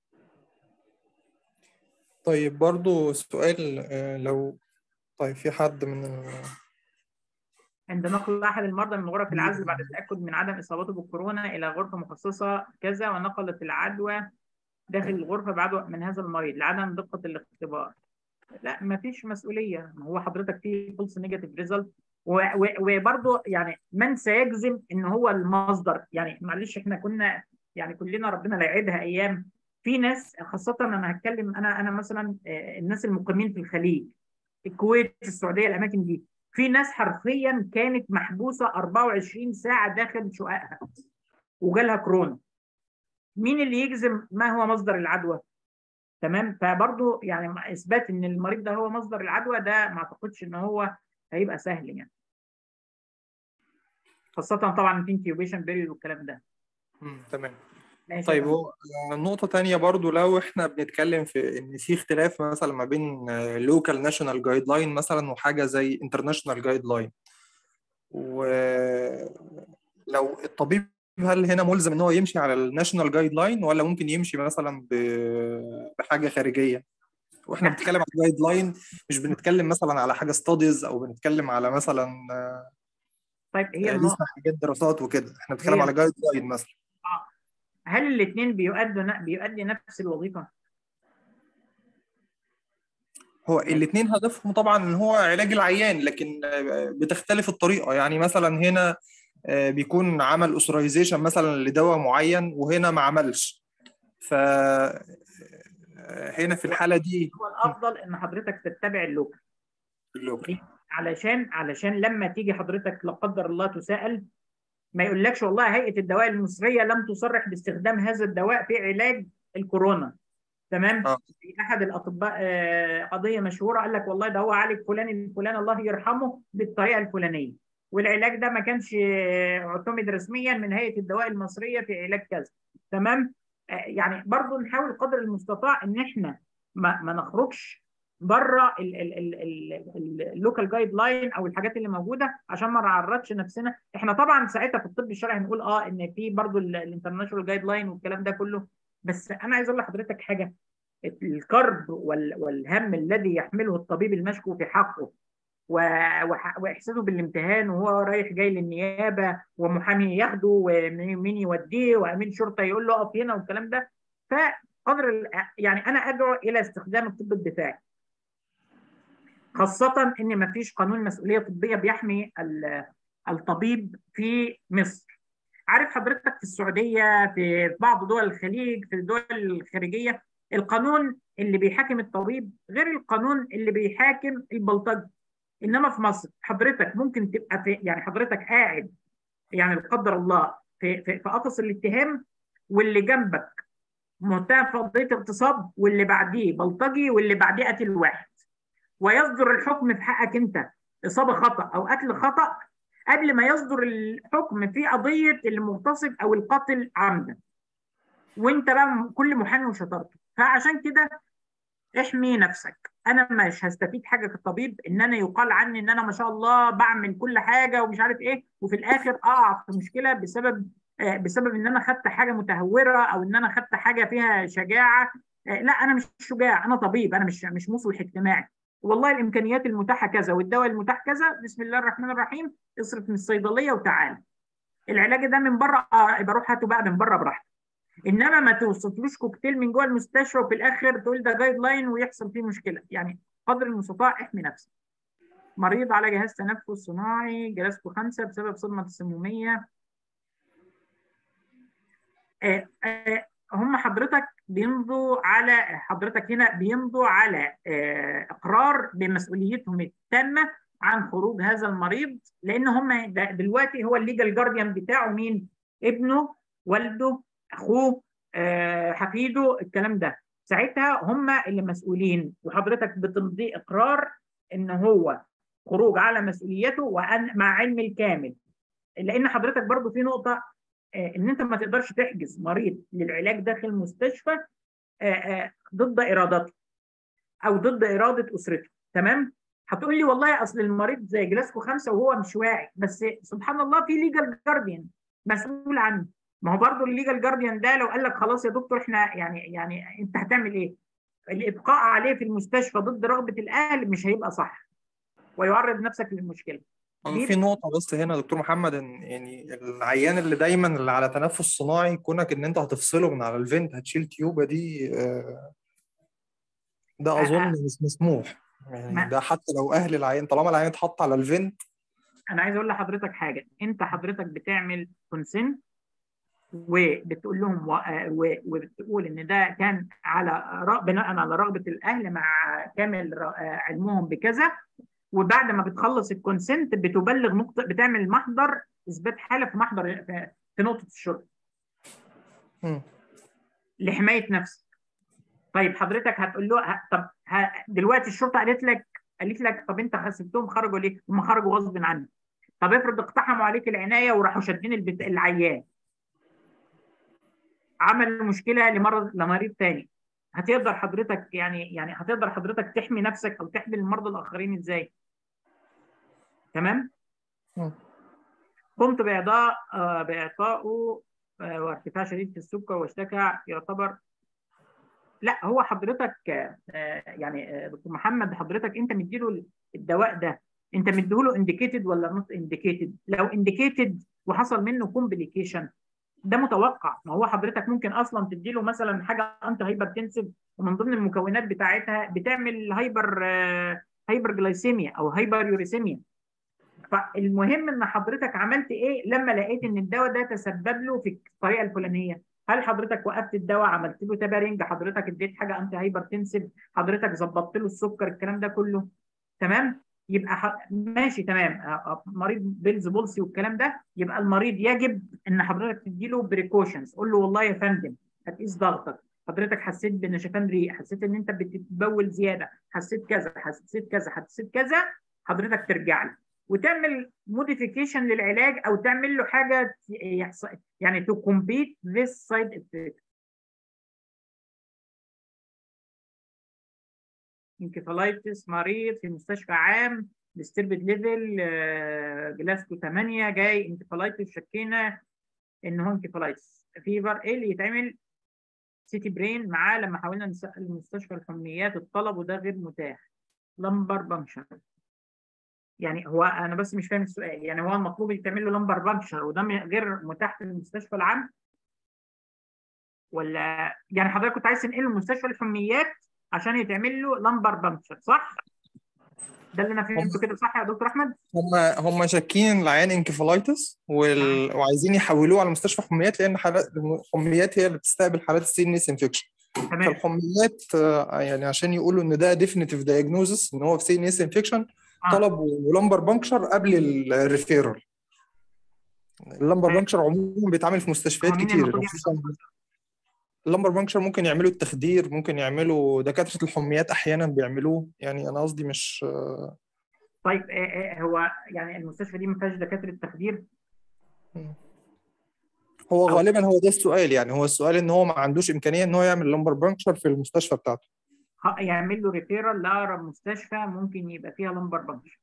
طيب برضو سؤال آه، لو طيب في حد من ال- عند نقل احد المرضى من غرف العزل بعد التاكد من عدم اصابته بالكورونا الى غرفه مخصصه كذا ونقلت العدوى داخل الغرفه بعدوى من هذا المريض لعدم دقه الاختبار لا ما فيش مسؤوليه ما هو حضرتك في فولس نيجاتيف ريزلت وبرضه يعني من سيجزم ان هو المصدر يعني معلش احنا كنا يعني كلنا ربنا لا يعيدها ايام في ناس خاصه انا هتكلم انا انا مثلا آه، الناس المقيمين في الخليج الكويت السعوديه الاماكن دي في ناس حرفيا كانت محبوسه 24 ساعه داخل شققها وجالها كورونا مين اللي يجزم ما هو مصدر العدوى تمام فبرضه يعني اثبات ان المريض ده هو مصدر العدوى ده ما اعتقدش ان هو هيبقى سهل يعني خاصه طبعا في انكيوبيشن بيريود والكلام ده مم، تمام ماشي طيب يا هو آه، نقطة تانية برضو لو احنا بنتكلم في ان في اختلاف مثلا ما بين لوكال ناشونال جايد لاين مثلا وحاجة زي انترناشونال جايد لاين ولو الطبيب هل هنا ملزم ان هو يمشي على الناشونال جايد لاين ولا ممكن يمشي مثلا ب- بحاجة خارجية واحنا لا. بنتكلم على جايد لاين مش بنتكلم مثلا على حاجة ستاديز او بنتكلم على مثلا طيب هي آه، النقطه لسه حاجات دراسات وكده احنا بنتكلم هي- على جايد لاين مثلا هل الاثنين بيؤدوا ن- بيؤدي نفس الوظيفه؟ هو الاثنين هدفهم طبعا ان هو علاج العيان لكن آه، بتختلف الطريقه يعني مثلا هنا آه، بيكون عمل اوثرايزيشن مثلا لدواء معين وهنا ما عملش ف آه، هنا في الحاله دي هو الافضل ان حضرتك تتبع اللوكال علشان علشان لما تيجي حضرتك لا قدر الله تساءل ما يقولكش والله هيئه الدواء المصريه لم تصرح باستخدام هذا الدواء في علاج الكورونا تمام آه. في احد الاطباء آه، قضيه مشهوره قال لك والله ده هو عالج فلان الفلان الله يرحمه بالطريقه الفلانيه والعلاج ده ما كانش آه، اعتمد رسميا من هيئه الدواء المصريه في علاج كذا تمام آه، يعني برضو نحاول قدر المستطاع ان احنا ما, ما نخرجش بره اللوكال جايد لاين او الحاجات اللي موجوده عشان ما نعرضش نفسنا احنا طبعا ساعتها في الطب الشرعي هنقول اه ان في برضو الانترناشونال جايد لاين والكلام ده كله بس انا عايز اقول لحضرتك حاجه الكرب وال- والهم الذي يحمله الطبيب المشكو في حقه و- وح- واحساسه بالامتهان وهو رايح جاي للنيابه ومحامي ياخده ومين يوديه وامين شرطه يقول له اقف هنا والكلام ده فقدر ال- يعني انا ادعو الى استخدام الطب الدفاعي خاصه ان ما فيش قانون مسؤوليه طبيه بيحمي ال- الطبيب في مصر عارف حضرتك في السعوديه في بعض دول الخليج في الدول الخارجيه القانون اللي بيحاكم الطبيب غير القانون اللي بيحاكم البلطجي انما في مصر حضرتك ممكن تبقى في يعني حضرتك قاعد يعني لا قدر الله في في, في قفص الاتهام واللي جنبك متهم في قضيه اغتصاب واللي بعديه بلطجي واللي بعديه قتل واحد ويصدر الحكم في حقك انت اصابه خطا او قتل خطا قبل ما يصدر الحكم في قضيه المغتصب او القاتل عمدا وانت بقى كل محامي وشطارته فعشان كده احمي نفسك انا مش هستفيد حاجه كطبيب ان انا يقال عني ان انا ما شاء الله بعمل كل حاجه ومش عارف ايه وفي الاخر اقع في مشكله بسبب آه، بسبب ان انا خدت حاجه متهوره او ان انا خدت حاجه فيها شجاعه آه، لا انا مش شجاع انا طبيب انا مش مش مصلح اجتماعي والله الامكانيات المتاحه كذا والدواء المتاح كذا بسم الله الرحمن الرحيم اصرف من الصيدليه وتعالى العلاج ده من بره اه يبقى روح هاته بقى من بره براحتك انما ما توصفلوش كوكتيل من جوه المستشفى وفي الاخر تقول ده جايد لاين ويحصل فيه مشكله يعني قدر المستطاع احمي نفسك مريض على جهاز تنفس صناعي جلسته خمسه بسبب صدمه تسمميه آه، آه، هم حضرتك بيمضوا على حضرتك هنا بيمضوا على آه، اقرار بمسؤوليتهم التامه عن خروج هذا المريض لان هم د- دلوقتي هو الليجال جارديان بتاعه مين؟ ابنه، والده، اخوه، آه، حفيده، الكلام ده. ساعتها هم اللي مسؤولين وحضرتك بتمضي اقرار ان هو خروج على مسؤوليته وأن مع علم الكامل. لان حضرتك برضو في نقطه آه، ان انت ما تقدرش تحجز مريض للعلاج داخل المستشفى آه، آه، ضد ارادته او ضد اراده اسرته تمام هتقول لي والله اصل المريض زي جلاسكو خمسه وهو مش واعي بس سبحان الله في ليجال جارديان مسؤول عنه ما هو برضه الليجال جارديان ده لو قال لك خلاص يا دكتور احنا يعني يعني انت هتعمل ايه؟ الابقاء عليه في المستشفى ضد رغبه الاهل مش هيبقى صح ويعرض نفسك للمشكله أنا في نقطة بس هنا دكتور محمد إن يعني العيان اللي دايما اللي على تنفس صناعي كونك إن أنت هتفصله من على الفنت هتشيل تيوبة دي آه، ده آه، أظن آه. مش مسموح ما- يعني ده حتى لو أهل العيان طالما العيان اتحط على الفنت انا عايز اقول لحضرتك حاجه انت حضرتك بتعمل كونسنت وبتقول لهم و- و- وبتقول ان ده كان على ر- بناء على رغبه الاهل مع كامل ر- علمهم بكذا وبعد ما بتخلص الكونسنت بتبلغ نقطه بتعمل محضر اثبات حاله في محضر في في نقطه الشرطه مم. لحمايه نفسك طيب حضرتك هتقول له ه- طب ه- دلوقتي الشرطه قالت لك قالت لك طب انت سبتهم خرجوا ليه؟ هم خرجوا غصب عنك طب افرض اقتحموا عليك العنايه وراحوا شادين البت... العيان عملوا مشكله لمرض لمريض تاني هتقدر حضرتك يعني يعني هتقدر حضرتك تحمي نفسك او تحمي المرضى الاخرين ازاي؟ تمام؟ مم. قمت باعطاء آه، باعطائه آه، وارتفاع شديد في السكر واشتكى يعتبر لا هو حضرتك آه، يعني آه، دكتور محمد حضرتك انت مديله الدواء ده انت مديله انديكيتد ولا نوت انديكيتد لو انديكيتد وحصل منه كومبليكيشن ده متوقع ما هو حضرتك ممكن اصلا تديله مثلا حاجه انت هايبرتنسيف ومن ضمن المكونات بتاعتها بتعمل هايبر آه، هايبر جلايسيميا او هايبر يوريسيميا فالمهم ان حضرتك عملت ايه لما لقيت ان الدواء ده تسبب له في الطريقه الفلانيه هل حضرتك وقفت الدواء عملت له تبارينج حضرتك اديت حاجه انتي هايبرتنسيف حضرتك ظبطت له السكر الكلام ده كله تمام يبقى ح... ماشي تمام آه، آه، مريض بيلز بولسي والكلام ده يبقى المريض يجب ان حضرتك تديله بريكوشنز قول له والله يا فندم هتقيس ضغطك حضرتك حسيت بنشفان ريق حسيت ان انت بتتبول زياده حسيت كذا حسيت كذا حسيت كذا حضرتك ترجع لي وتعمل موديفيكيشن للعلاج او تعمل له حاجه يحصل يعني تو كومبيت ذيس سايد افكت انكفالايتس مريض في مستشفى عام ديستربد ليفل جلاسكو 8 جاي انكفالايتس شكينا ان هو انكفالايتس فيفر ايه اللي يتعمل سيتي برين معاه لما حاولنا نسال مستشفى الحميات الطلب وده غير متاح لمبر بانكشر يعني هو انا بس مش فاهم السؤال يعني هو المطلوب يتعمل له لمبر بانكشر وده م- غير متاح في المستشفى العام ولا يعني حضرتك كنت عايز تنقله لمستشفى الحميات عشان يتعمل له لمبر بانكشر صح؟ ده اللي انا فهمته كده صح يا دكتور احمد؟ هم هم شاكين إن العيان انكفالايتس وال... وعايزين يحولوه على مستشفى حميات لان حالات الحميات هي اللي بتستقبل حالات السي ان اس انفكشن تمام فالحميات آه، يعني عشان يقولوا ان ده ديفينيتيف دايجنوزس ان هو في سي ان اس انفكشن آه. طلبوا لمبر بانكشر قبل الريفيرال اللمبر بانكشر عموما بيتعمل في مستشفيات هو مين كتير المفروض خصوصا اللمبر بانكشر ممكن يعملوا التخدير ممكن يعملوا دكاترة الحميات احيانا بيعملوه يعني انا قصدي مش طيب آه، آه، هو يعني المستشفى دي ما فيهاش دكاتره تخدير هو أو- غالبا هو ده السؤال يعني هو السؤال ان هو ما عندوش امكانيه ان هو يعمل لمبر بانكشر في المستشفى بتاعته ه- يعمل له ريفيرال لاقرب مستشفى ممكن يبقى فيها لمبر بانكشر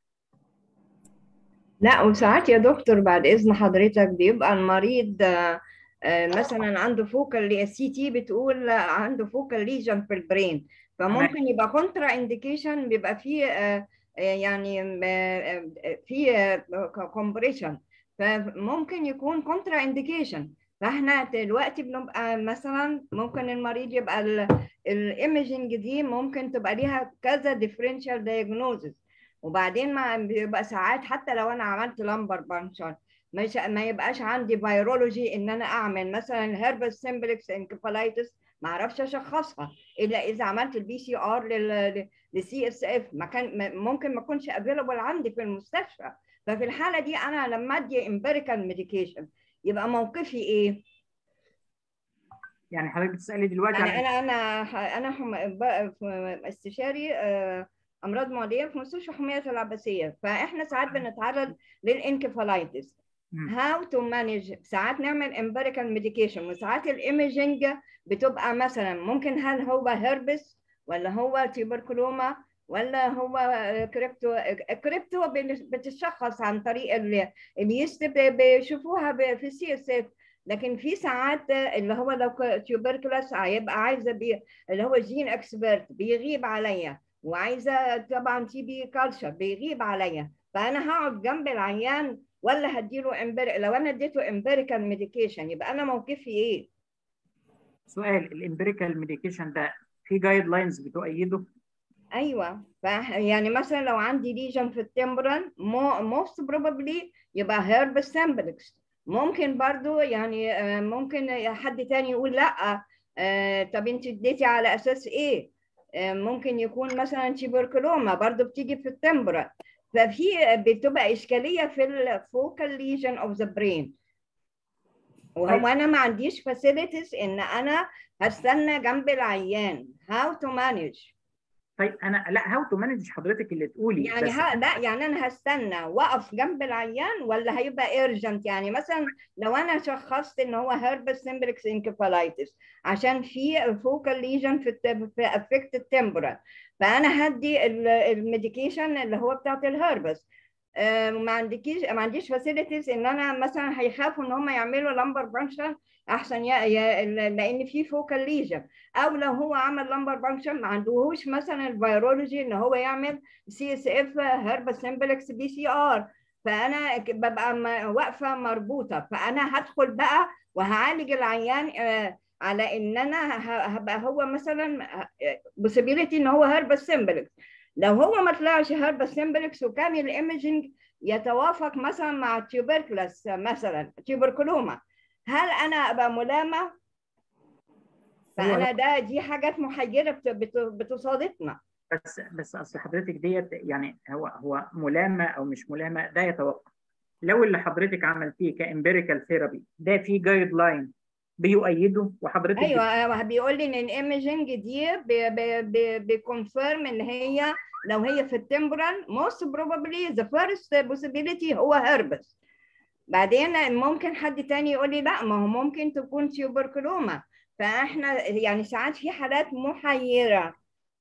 لا وساعات يا دكتور بعد إذن حضرتك بيبقى المريض آه، آه، مثلا عنده فوكال السي تي بتقول عنده فوكال ليجن في البرين فممكن يبقى كونترا انديكيشن بيبقى فيه آه، آه، يعني آه، آه، في كومبريشن فممكن يكون كونترا انديكيشن فاحنا دلوقتي بنبقى مثلا ممكن المريض يبقى الايمجنج دي ممكن تبقى ليها كذا ديفرنشال دايجنوزز وبعدين ما بيبقى ساعات حتى لو انا عملت لمبر بانكشر مش ما يبقاش عندي فيرولوجي ان انا اعمل مثلا هيربس سيمبلكس انكفالايتس ما اعرفش اشخصها الا اذا عملت البي سي ار للسي اس اف ما كان ممكن ما اكونش افيلبل عندي في المستشفى ففي الحاله دي انا لما ادي امبيريكال ميديكيشن يبقى موقفي ايه؟ يعني حضرتك بتسالي دلوقتي يعني انا انا انا حم... استشاري امراض معديه في مستشفى حميه العباسيه فاحنا ساعات بنتعرض للانكفالايتس هاو تو مانج ساعات نعمل امبيريكال ميديكيشن وساعات الايمجنج بتبقى مثلا ممكن هل هو هربس ولا هو تيبركلوما ولا هو كريبتو كريبتو بتشخص عن طريق اليست بيشوفوها في السي اس اف لكن في ساعات اللي هو لو تيوبركلوس هيبقى عايزه بي اللي هو جين اكسبرت بيغيب عليا وعايزه طبعا تي بي كلتشر بيغيب عليا فانا هقعد جنب العيان ولا هديله امبير لو انا اديته امبيريكال ميديكيشن يبقى انا موقفي ايه؟ سؤال الامبيريكال ميديكيشن ده في جايد لاينز بتؤيده؟ ايوه ف يعني مثلا لو عندي ليجن في التمبرال موست بروبابلي يبقى هيرب سامبلكس ممكن برضو يعني ممكن حد تاني يقول لا طب انت اديتي على اساس ايه؟ ممكن يكون مثلا تيبركلوما برضو بتيجي في التمبرال ففي بتبقى اشكاليه في الفوكال ليجن اوف ذا برين وهو انا ما عنديش فاسيلتيز ان انا هستنى جنب العيان هاو تو مانج طيب انا لا هاو تو مانج حضرتك اللي تقولي يعني ها لا يعني انا هستنى واقف جنب العيان ولا هيبقى ايرجنت يعني مثلا لو انا شخصت ان هو هيربس سيمبلكس انكفالايتس عشان في فوكال ليجن في في افكت التمبرال فانا هدي الميديكيشن اللي هو بتاعت الهربس ما عندكيش ما عنديش فاسيلتيز ان انا مثلا هيخافوا ان هم يعملوا لمبر بانكشن احسن يا, يا لان في فوكال ليجن او لو هو عمل لمبر بانكشن ما عندهوش مثلا الفيرولوجي ان هو يعمل سي اس اف هربا سمبلكس بي سي ار فانا ببقى واقفه مربوطه فانا هدخل بقى وهعالج العيان على ان انا هبقى هو مثلا بوسيبيليتي ان هو هربا سمبلكس لو هو ما طلعش هربا سمبلكس وكان الايمجنج يتوافق مثلا مع التيوبركلس مثلا تيوبركلوما هل انا ابقى ملامه فانا ده دي حاجات محيره بتصادفنا بس بس اصل حضرتك ديت يعني هو هو ملامه او مش ملامه ده يتوقف لو اللي حضرتك عملتيه كامبيريكال ثيرابي ده في جايد لاين بيؤيده وحضرتك ايوه بيقول لي ان الايمجنج دي بيكونفيرم ان هي لو هي في التمبرال موست بروبابلي ذا فيرست بوسيبيليتي هو هربس بعدين ممكن حد تاني يقول لي لا ما هو ممكن تكون تيوبركلوما فاحنا يعني ساعات في حالات محيره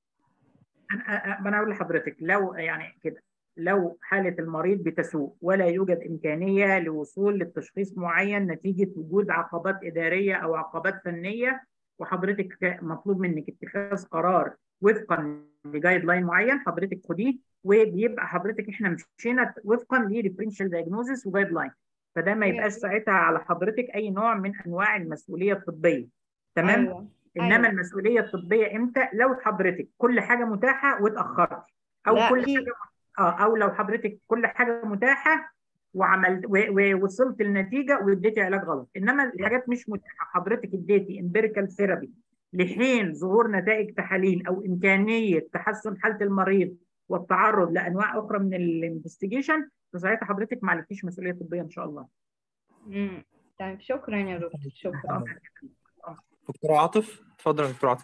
انا انا اقول لحضرتك لو يعني كده لو حاله المريض بتسوء ولا يوجد امكانيه لوصول للتشخيص معين نتيجه وجود عقبات اداريه او عقبات فنيه وحضرتك مطلوب منك اتخاذ قرار وفقا لجايد لاين معين حضرتك خديه وبيبقى حضرتك احنا مشينا وفقا لديفرنشال دايجنوزس وجايد لاين فده ما يبقاش ساعتها على حضرتك اي نوع من انواع المسؤوليه الطبيه تمام أيوة. انما أيوة. المسؤوليه الطبيه امتى لو حضرتك كل حاجه متاحه واتاخرت او كل حاجه اه او لو حضرتك كل حاجه متاحه وعملت ووصلت لنتيجه واديتي علاج غلط انما الحاجات مش متاحه حضرتك اديتي امبيريكال ثيرابي لحين ظهور نتائج تحاليل او امكانيه تحسن حاله المريض والتعرض لانواع اخرى من الانفستيجيشن فساعتها حضرتك ما عليكيش مسؤوليه طبيه ان شاء الله. امم طيب شكرا يا دكتور شكرا. دكتور عاطف اتفضل يا دكتور عاطف.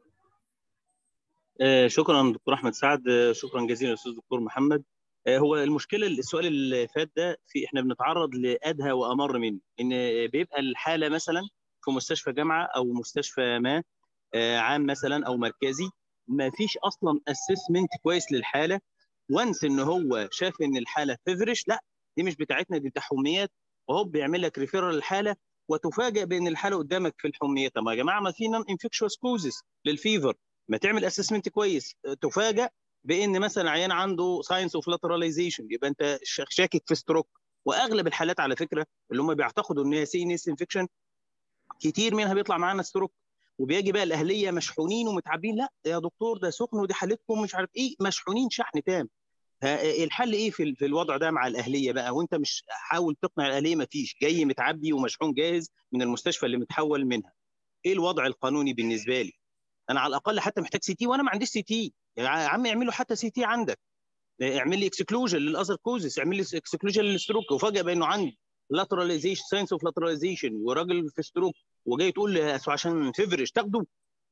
آه شكرا دكتور احمد سعد آه شكرا جزيلا استاذ دكتور محمد آه هو المشكله السؤال اللي فات ده في احنا بنتعرض لادهى وامر منه ان بيبقى الحاله مثلا في مستشفى جامعه او مستشفى ما عام مثلا او مركزي ما فيش اصلا اسسمنت كويس للحاله وانس ان هو شاف ان الحاله فيفرش لا دي مش بتاعتنا دي تحميات وهو بيعمل لك ريفيرال للحاله وتفاجئ بان الحاله قدامك في الحميات طب يا جماعه ما في نون انفكشوس كوزز للفيفر ما تعمل اسسمنت كويس تفاجئ بان مثلا عيان عنده ساينس اوف لاتراليزيشن يبقى انت شاكك في ستروك واغلب الحالات على فكره اللي هم بيعتقدوا ان هي سي نيس انفكشن كتير منها بيطلع معانا ستروك وبيجي بقى الاهليه مشحونين ومتعبين لا يا دكتور ده سخن ودي حالتكم مش عارف ايه مشحونين شحن تام الحل ايه في في الوضع ده مع الاهليه بقى وانت مش حاول تقنع الاهليه ما فيش جاي متعبي ومشحون جاهز من المستشفى اللي متحول منها ايه الوضع القانوني بالنسبه لي انا على الاقل حتى محتاج سي تي وانا ما عنديش سي تي يا عم اعملوا حتى سي تي عندك اعمل لي اكسكلوجن للاذر كوزز اعمل لي اكسكلوجن للستروك وفجاه بانه عندي لاتراليزيشن ساينس اوف لاتراليزيشن وراجل في ستروك وجاي تقول لي عشان فيفرش تاخده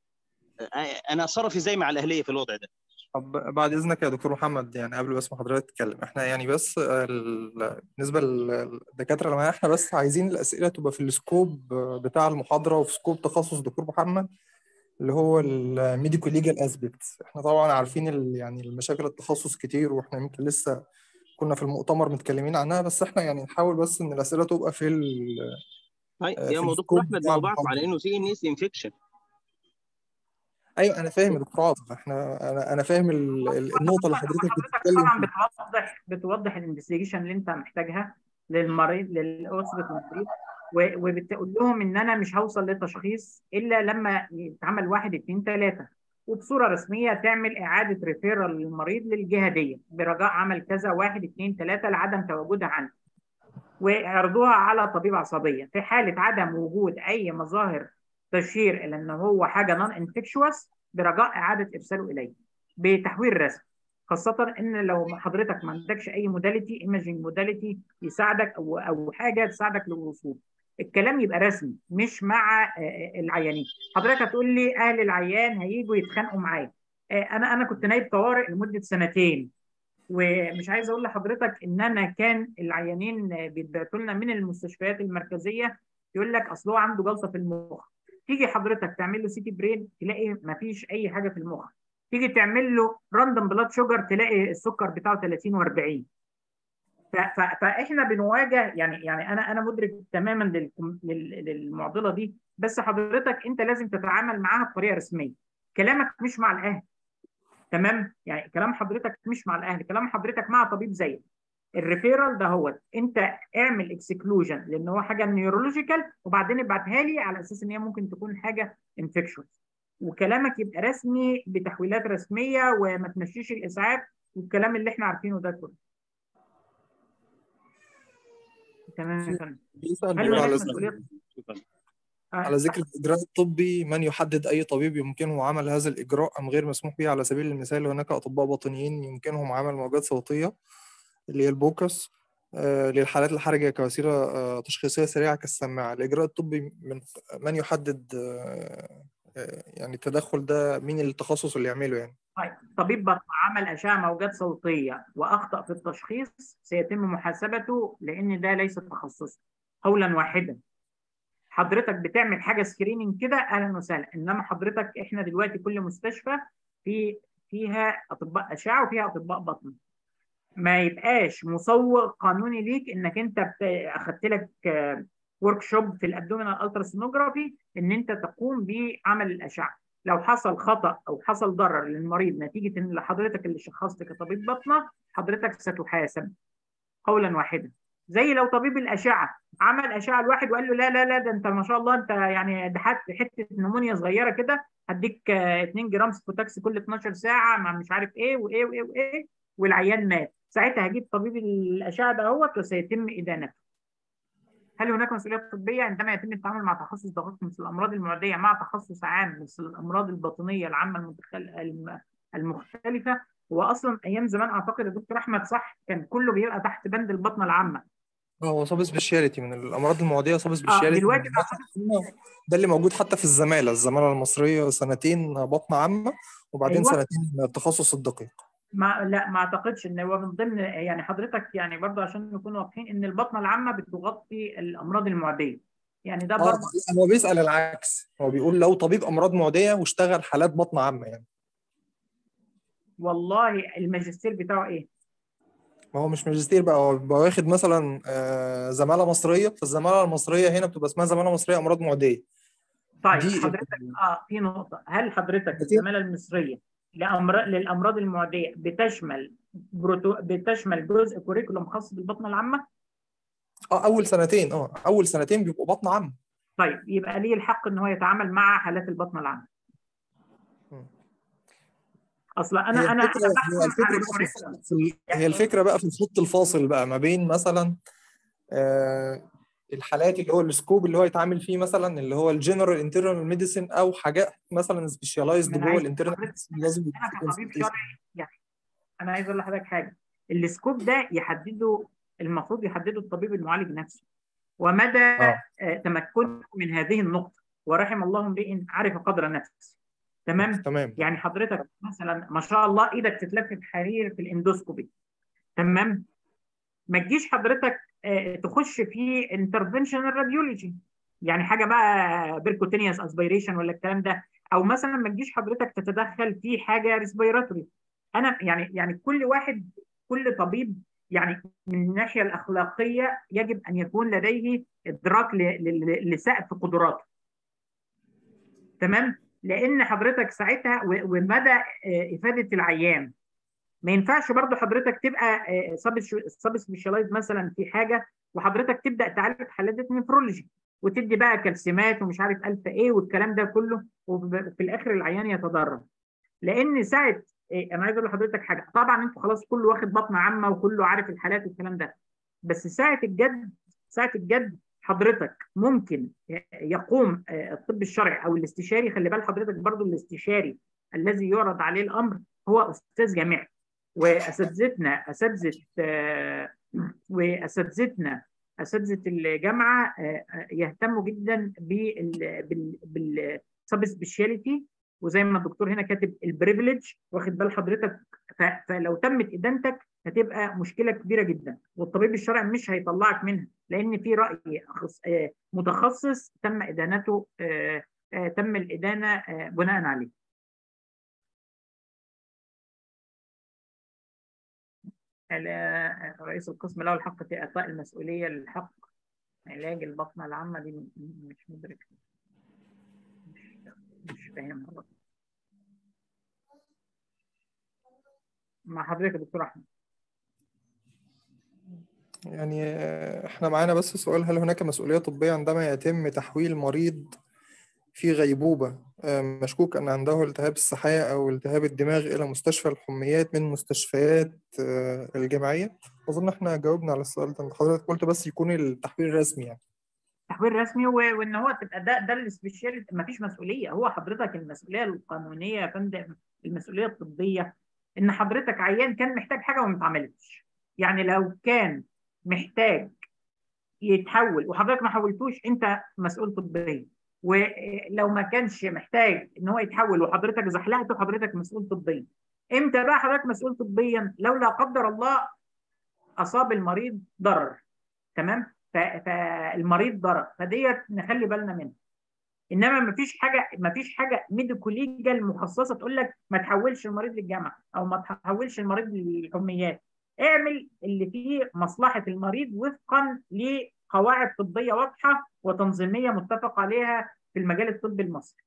انا اتصرف ازاي مع الاهليه في الوضع ده طب بعد اذنك يا دكتور محمد يعني قبل بس ما حضرتك تتكلم احنا يعني بس ال- بالنسبه للدكاتره اللي معانا احنا بس عايزين الاسئله تبقى في السكوب بتاع المحاضره وفي سكوب تخصص دكتور محمد اللي هو الميديكو ليجال اسبيكتس احنا طبعا عارفين ال- يعني المشاكل التخصص كتير واحنا يمكن لسه كنا في المؤتمر متكلمين عنها بس احنا يعني نحاول بس ان الاسئله تبقى في ال هاي في يا موضوع السكوب احمد بتاع ما هو بعرف المحاضره على انه سي ان اس انفكشن ايوه انا فاهم يا دكتور عاطف احنا انا انا فاهم ال- ال- النقطه اللي حضرتك حضرتك بتتكلم طبعا فيها بتوضح بتوضح الانفستيجيشن اللي انت محتاجها للمريض للاسره المريض و- وبتقول لهم ان انا مش هوصل لتشخيص الا لما يتعمل واحد اثنين ثلاثه وبصوره رسميه تعمل اعاده ريفيرال للمريض للجهه دي برجاء عمل كذا واحد اثنين ثلاثه لعدم تواجدها عندي ويعرضوها على طبيب عصبيه في حاله عدم وجود اي مظاهر تشير الى ان هو حاجه نون انفكشوس برجاء اعاده ارساله اليه بتحويل رسمي خاصة إن لو حضرتك ما عندكش أي موداليتي ايمجنج موداليتي يساعدك أو أو حاجة تساعدك للوصول. الكلام يبقى رسمي مش مع آه، العيانين. حضرتك هتقول لي أهل العيان هيجوا يتخانقوا معايا. آه، أنا أنا كنت نايب طوارئ لمدة سنتين ومش عايز أقول لحضرتك إن أنا كان العيانين آه، بيتبعتوا لنا من المستشفيات المركزية يقول لك أصل هو عنده جلطة في المخ. تيجي حضرتك تعمل له سي تي برين تلاقي مفيش أي حاجة في المخ. تيجي تعمل له راندوم بلاد شوجر تلاقي السكر بتاعه 30 و40 فاحنا بنواجه يعني يعني انا انا مدرك تماما للكم- لل- للمعضله دي بس حضرتك انت لازم تتعامل معاها بطريقه رسميه كلامك مش مع الاهل تمام يعني كلام حضرتك مش مع الاهل كلام حضرتك مع طبيب زيك الريفيرال ده هو انت اعمل اكسكلوجن لان هو حاجه نيورولوجيكال وبعدين ابعتها لي على اساس ان هي ممكن تكون حاجه انفكشوس وكلامك يبقى رسمي بتحويلات رسميه وما تمشيش الاسعاف والكلام اللي احنا عارفينه ده كله تمام يا فندم بيسأل هل بيقول هناك على مسؤوليات شكرا آه، على ذكر الإجراء الطبي من يحدد أي طبيب يمكنه عمل هذا الإجراء أم غير مسموح به على سبيل المثال هناك أطباء باطنيين يمكنهم عمل موجات صوتية اللي هي البوكس آه، للحالات الحرجة كوسيلة آه، تشخيصية سريعة كالسماعة الإجراء الطبي من من يحدد آه، آه، يعني التدخل ده مين التخصص اللي يعمله يعني طيب طبيب بطن عمل اشعه موجات صوتيه واخطا في التشخيص سيتم محاسبته لان ده ليس تخصصه قولا واحدا حضرتك بتعمل حاجه سكريننج كده اهلا وسهلا انما حضرتك احنا دلوقتي كل مستشفى في فيها اطباء اشعه وفيها اطباء بطن ما يبقاش مسوغ قانوني ليك انك انت بت- اخدت لك ورك شوب في الابدومينال التراسونوجرافي ان انت تقوم بعمل الاشعه لو حصل خطا او حصل ضرر للمريض نتيجه ان حضرتك اللي شخصت كطبيب بطنه حضرتك ستحاسب قولا واحدا زي لو طبيب الاشعه عمل اشعه لواحد وقال له لا لا لا ده انت ما شاء الله انت يعني ده حت- حته نمونيا صغيره كده هديك آه، 2 جرام سبوتاكس كل 12 ساعه مع مش عارف ايه وايه وايه وايه والعيان مات ساعتها هجيب طبيب الاشعه ده هو وسيتم ادانته هل هناك مسؤوليات طبيه عندما يتم التعامل مع تخصص دقيق مثل الامراض المعديه مع تخصص عام مثل الامراض الباطنيه العامه المتخل... الم- المختلفه هو اصلا ايام زمان اعتقد الدكتور احمد صح كان كله بيبقى تحت بند البطنه العامه اه هو سب سبيشاليتي من الأمراض المعدية سب اه سبيشاليتي دلوقتي بقى ده اللي موجود حتى في الزمالة الزمالة المصرية سنتين بطن عامة وبعدين ايوه سنتين التخصص الدقيق ما لا ما اعتقدش ان هو من ضمن يعني حضرتك يعني برضه عشان نكون واضحين ان البطنه العامه بتغطي الامراض المعديه يعني ده اه برضه هو بيسأل العكس هو بيقول لو طبيب أمراض معدية واشتغل حالات بطن عامة يعني والله الماجستير بتاعه ايه؟ ما هو مش ماجستير بقى هو بيبقى واخد مثلا آه، زمالة مصرية فالزمالة المصرية هنا بتبقى اسمها زمالة مصرية أمراض معدية طيب دي حضرتك اه في نقطة هل حضرتك كتير. الزمالة المصرية لأمراض للأمراض المعدية بتشمل بروتو... بتشمل جزء كوريكولوم خاص بالبطنة العامة؟ اه أول سنتين اه أول سنتين بيبقوا بطن عامة طيب يبقى ليه الحق إن هو يتعامل مع حالات البطنة العامة. مم. اصلا هي انا انا الفكره انا هي بحكم على الفكره بقى في الكوريكولم الخ- في ال- هي الفكره بقى في الخط الفاصل بقى ما بين مثلا آه، الحالات اللي هو السكوب اللي هو يتعامل فيه مثلا اللي هو الجنرال انترنال ميديسن او حاجات مثلا سبيشاليزد ما انا جوه عايز الانترنال حضرتك ميديسن لازم انا يبقى في كطبيب consultation. شرعي يعني انا عايز اقول لحضرتك حاجه السكوب ده يحدده المفروض يحدده الطبيب المعالج نفسه ومدى اه آه، تمكنه من هذه النقطه ورحم الله امرئ عرف قدر نفسه تمام تمام يعني حضرتك مثلا ما شاء الله ايدك تتلف بحرير في الاندوسكوبي تمام ما تجيش حضرتك آه، تخش في انترفنشنال راديولوجي يعني حاجه بقى بيركوتينيوس اسبيريشن ولا الكلام ده او مثلا ما تجيش حضرتك تتدخل في حاجه ريسبيراتوري انا يعني يعني كل واحد كل طبيب يعني من الناحيه الاخلاقيه يجب ان يكون لديه ادراك ل- ل- لسقف قدراته تمام لان حضرتك ساعتها و- ومدى آه، افاده العيان ما ينفعش برضو حضرتك تبقى سب سبيشالايز مثلا في حاجه وحضرتك تبدا تعالج حالات نفرولوجي وتدي بقى كالسيمات ومش عارف الفا ايه والكلام ده كله وفي الاخر العيان يتضرر لان ساعه إيه انا عايز اقول لحضرتك حاجه طبعا انتوا خلاص كله واخد بطنه عامه وكله عارف الحالات والكلام ده بس ساعه الجد ساعه الجد حضرتك ممكن يقوم آه، الطب الشرعي او الاستشاري خلي بال حضرتك برضو الاستشاري الذي يعرض عليه الامر هو استاذ جامعي واساتذتنا اساتذه آه، واساتذتنا اساتذه الجامعه آه، آه، يهتموا جدا بال بال بالسب سبيشاليتي وزي ما الدكتور هنا كاتب البريفليج واخد بال حضرتك ف- فلو تمت ادانتك هتبقى مشكله كبيره جدا والطبيب الشرعي مش هيطلعك منها لان في راي أخص- آه، متخصص تم ادانته آه، آه، تم الادانه آه، بناء عليه ال- رئيس القسم له الحق في اعطاء المسؤوليه للحق علاج البطنه العامه دي م- مش مدرك مش مش فاهمها برضه. مع حضرتك يا دكتور احمد يعني آه، احنا معانا بس سؤال هل هناك مسؤولية طبية عندما يتم تحويل مريض في غيبوبة آه، مشكوك أن عنده التهاب السحايا أو التهاب الدماغ إلى مستشفى الحميات من مستشفيات آه، الجامعية أظن احنا جاوبنا على السؤال ده حضرتك قلت بس يكون التحويل رسمي يعني تحويل رسمي و- وان هو تبقى ده ده السبيشاليتي ما فيش مسؤوليه هو حضرتك المسؤوليه القانونيه يا فندم المسؤوليه الطبيه ان حضرتك عيان كان محتاج حاجه وما اتعملتش يعني لو كان محتاج يتحول وحضرتك ما حولتوش انت مسؤول طبيا ولو ما كانش محتاج ان هو يتحول وحضرتك زحلقته حضرتك مسؤول طبيا امتى بقى حضرتك مسؤول طبيا لو لا قدر الله اصاب المريض ضرر تمام ف- فالمريض ضرر فديت نخلي بالنا منها انما ما فيش حاجه ما فيش حاجه ميديكو ليجال مخصصه تقول لك ما تحولش المريض للجامعه او ما تحولش المريض للحميات اعمل اللي فيه مصلحه المريض وفقا لقواعد طبيه واضحه وتنظيميه متفق عليها في المجال الطبي المصري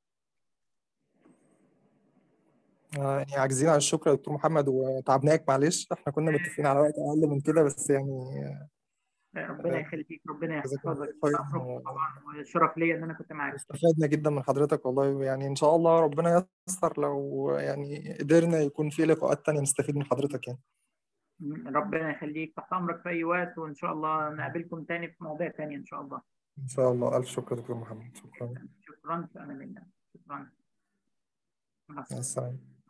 آه، يعني عاجزين على الشكر يا دكتور محمد وتعبناك معلش احنا كنا متفقين على وقت أقل من كده بس يعني ربنا يخليك ربنا جزاك الله يحفظك خير. شرف طبعا وشرف ليا ان انا كنت معاك استفدنا جدا من حضرتك والله يعني إن شاء الله ربنا ييسر لو يعني قدرنا يكون في لقاءات تانية نستفيد من حضرتك يعني ربنا يخليك تحت امرك في اي وقت وان شاء الله نقابلكم تاني في مواضيع تانية ان شاء الله إن شاء الله ألف شكر دكتور محمد شكرا شكرا في امان الله شكرا مع مع السلامه السلامة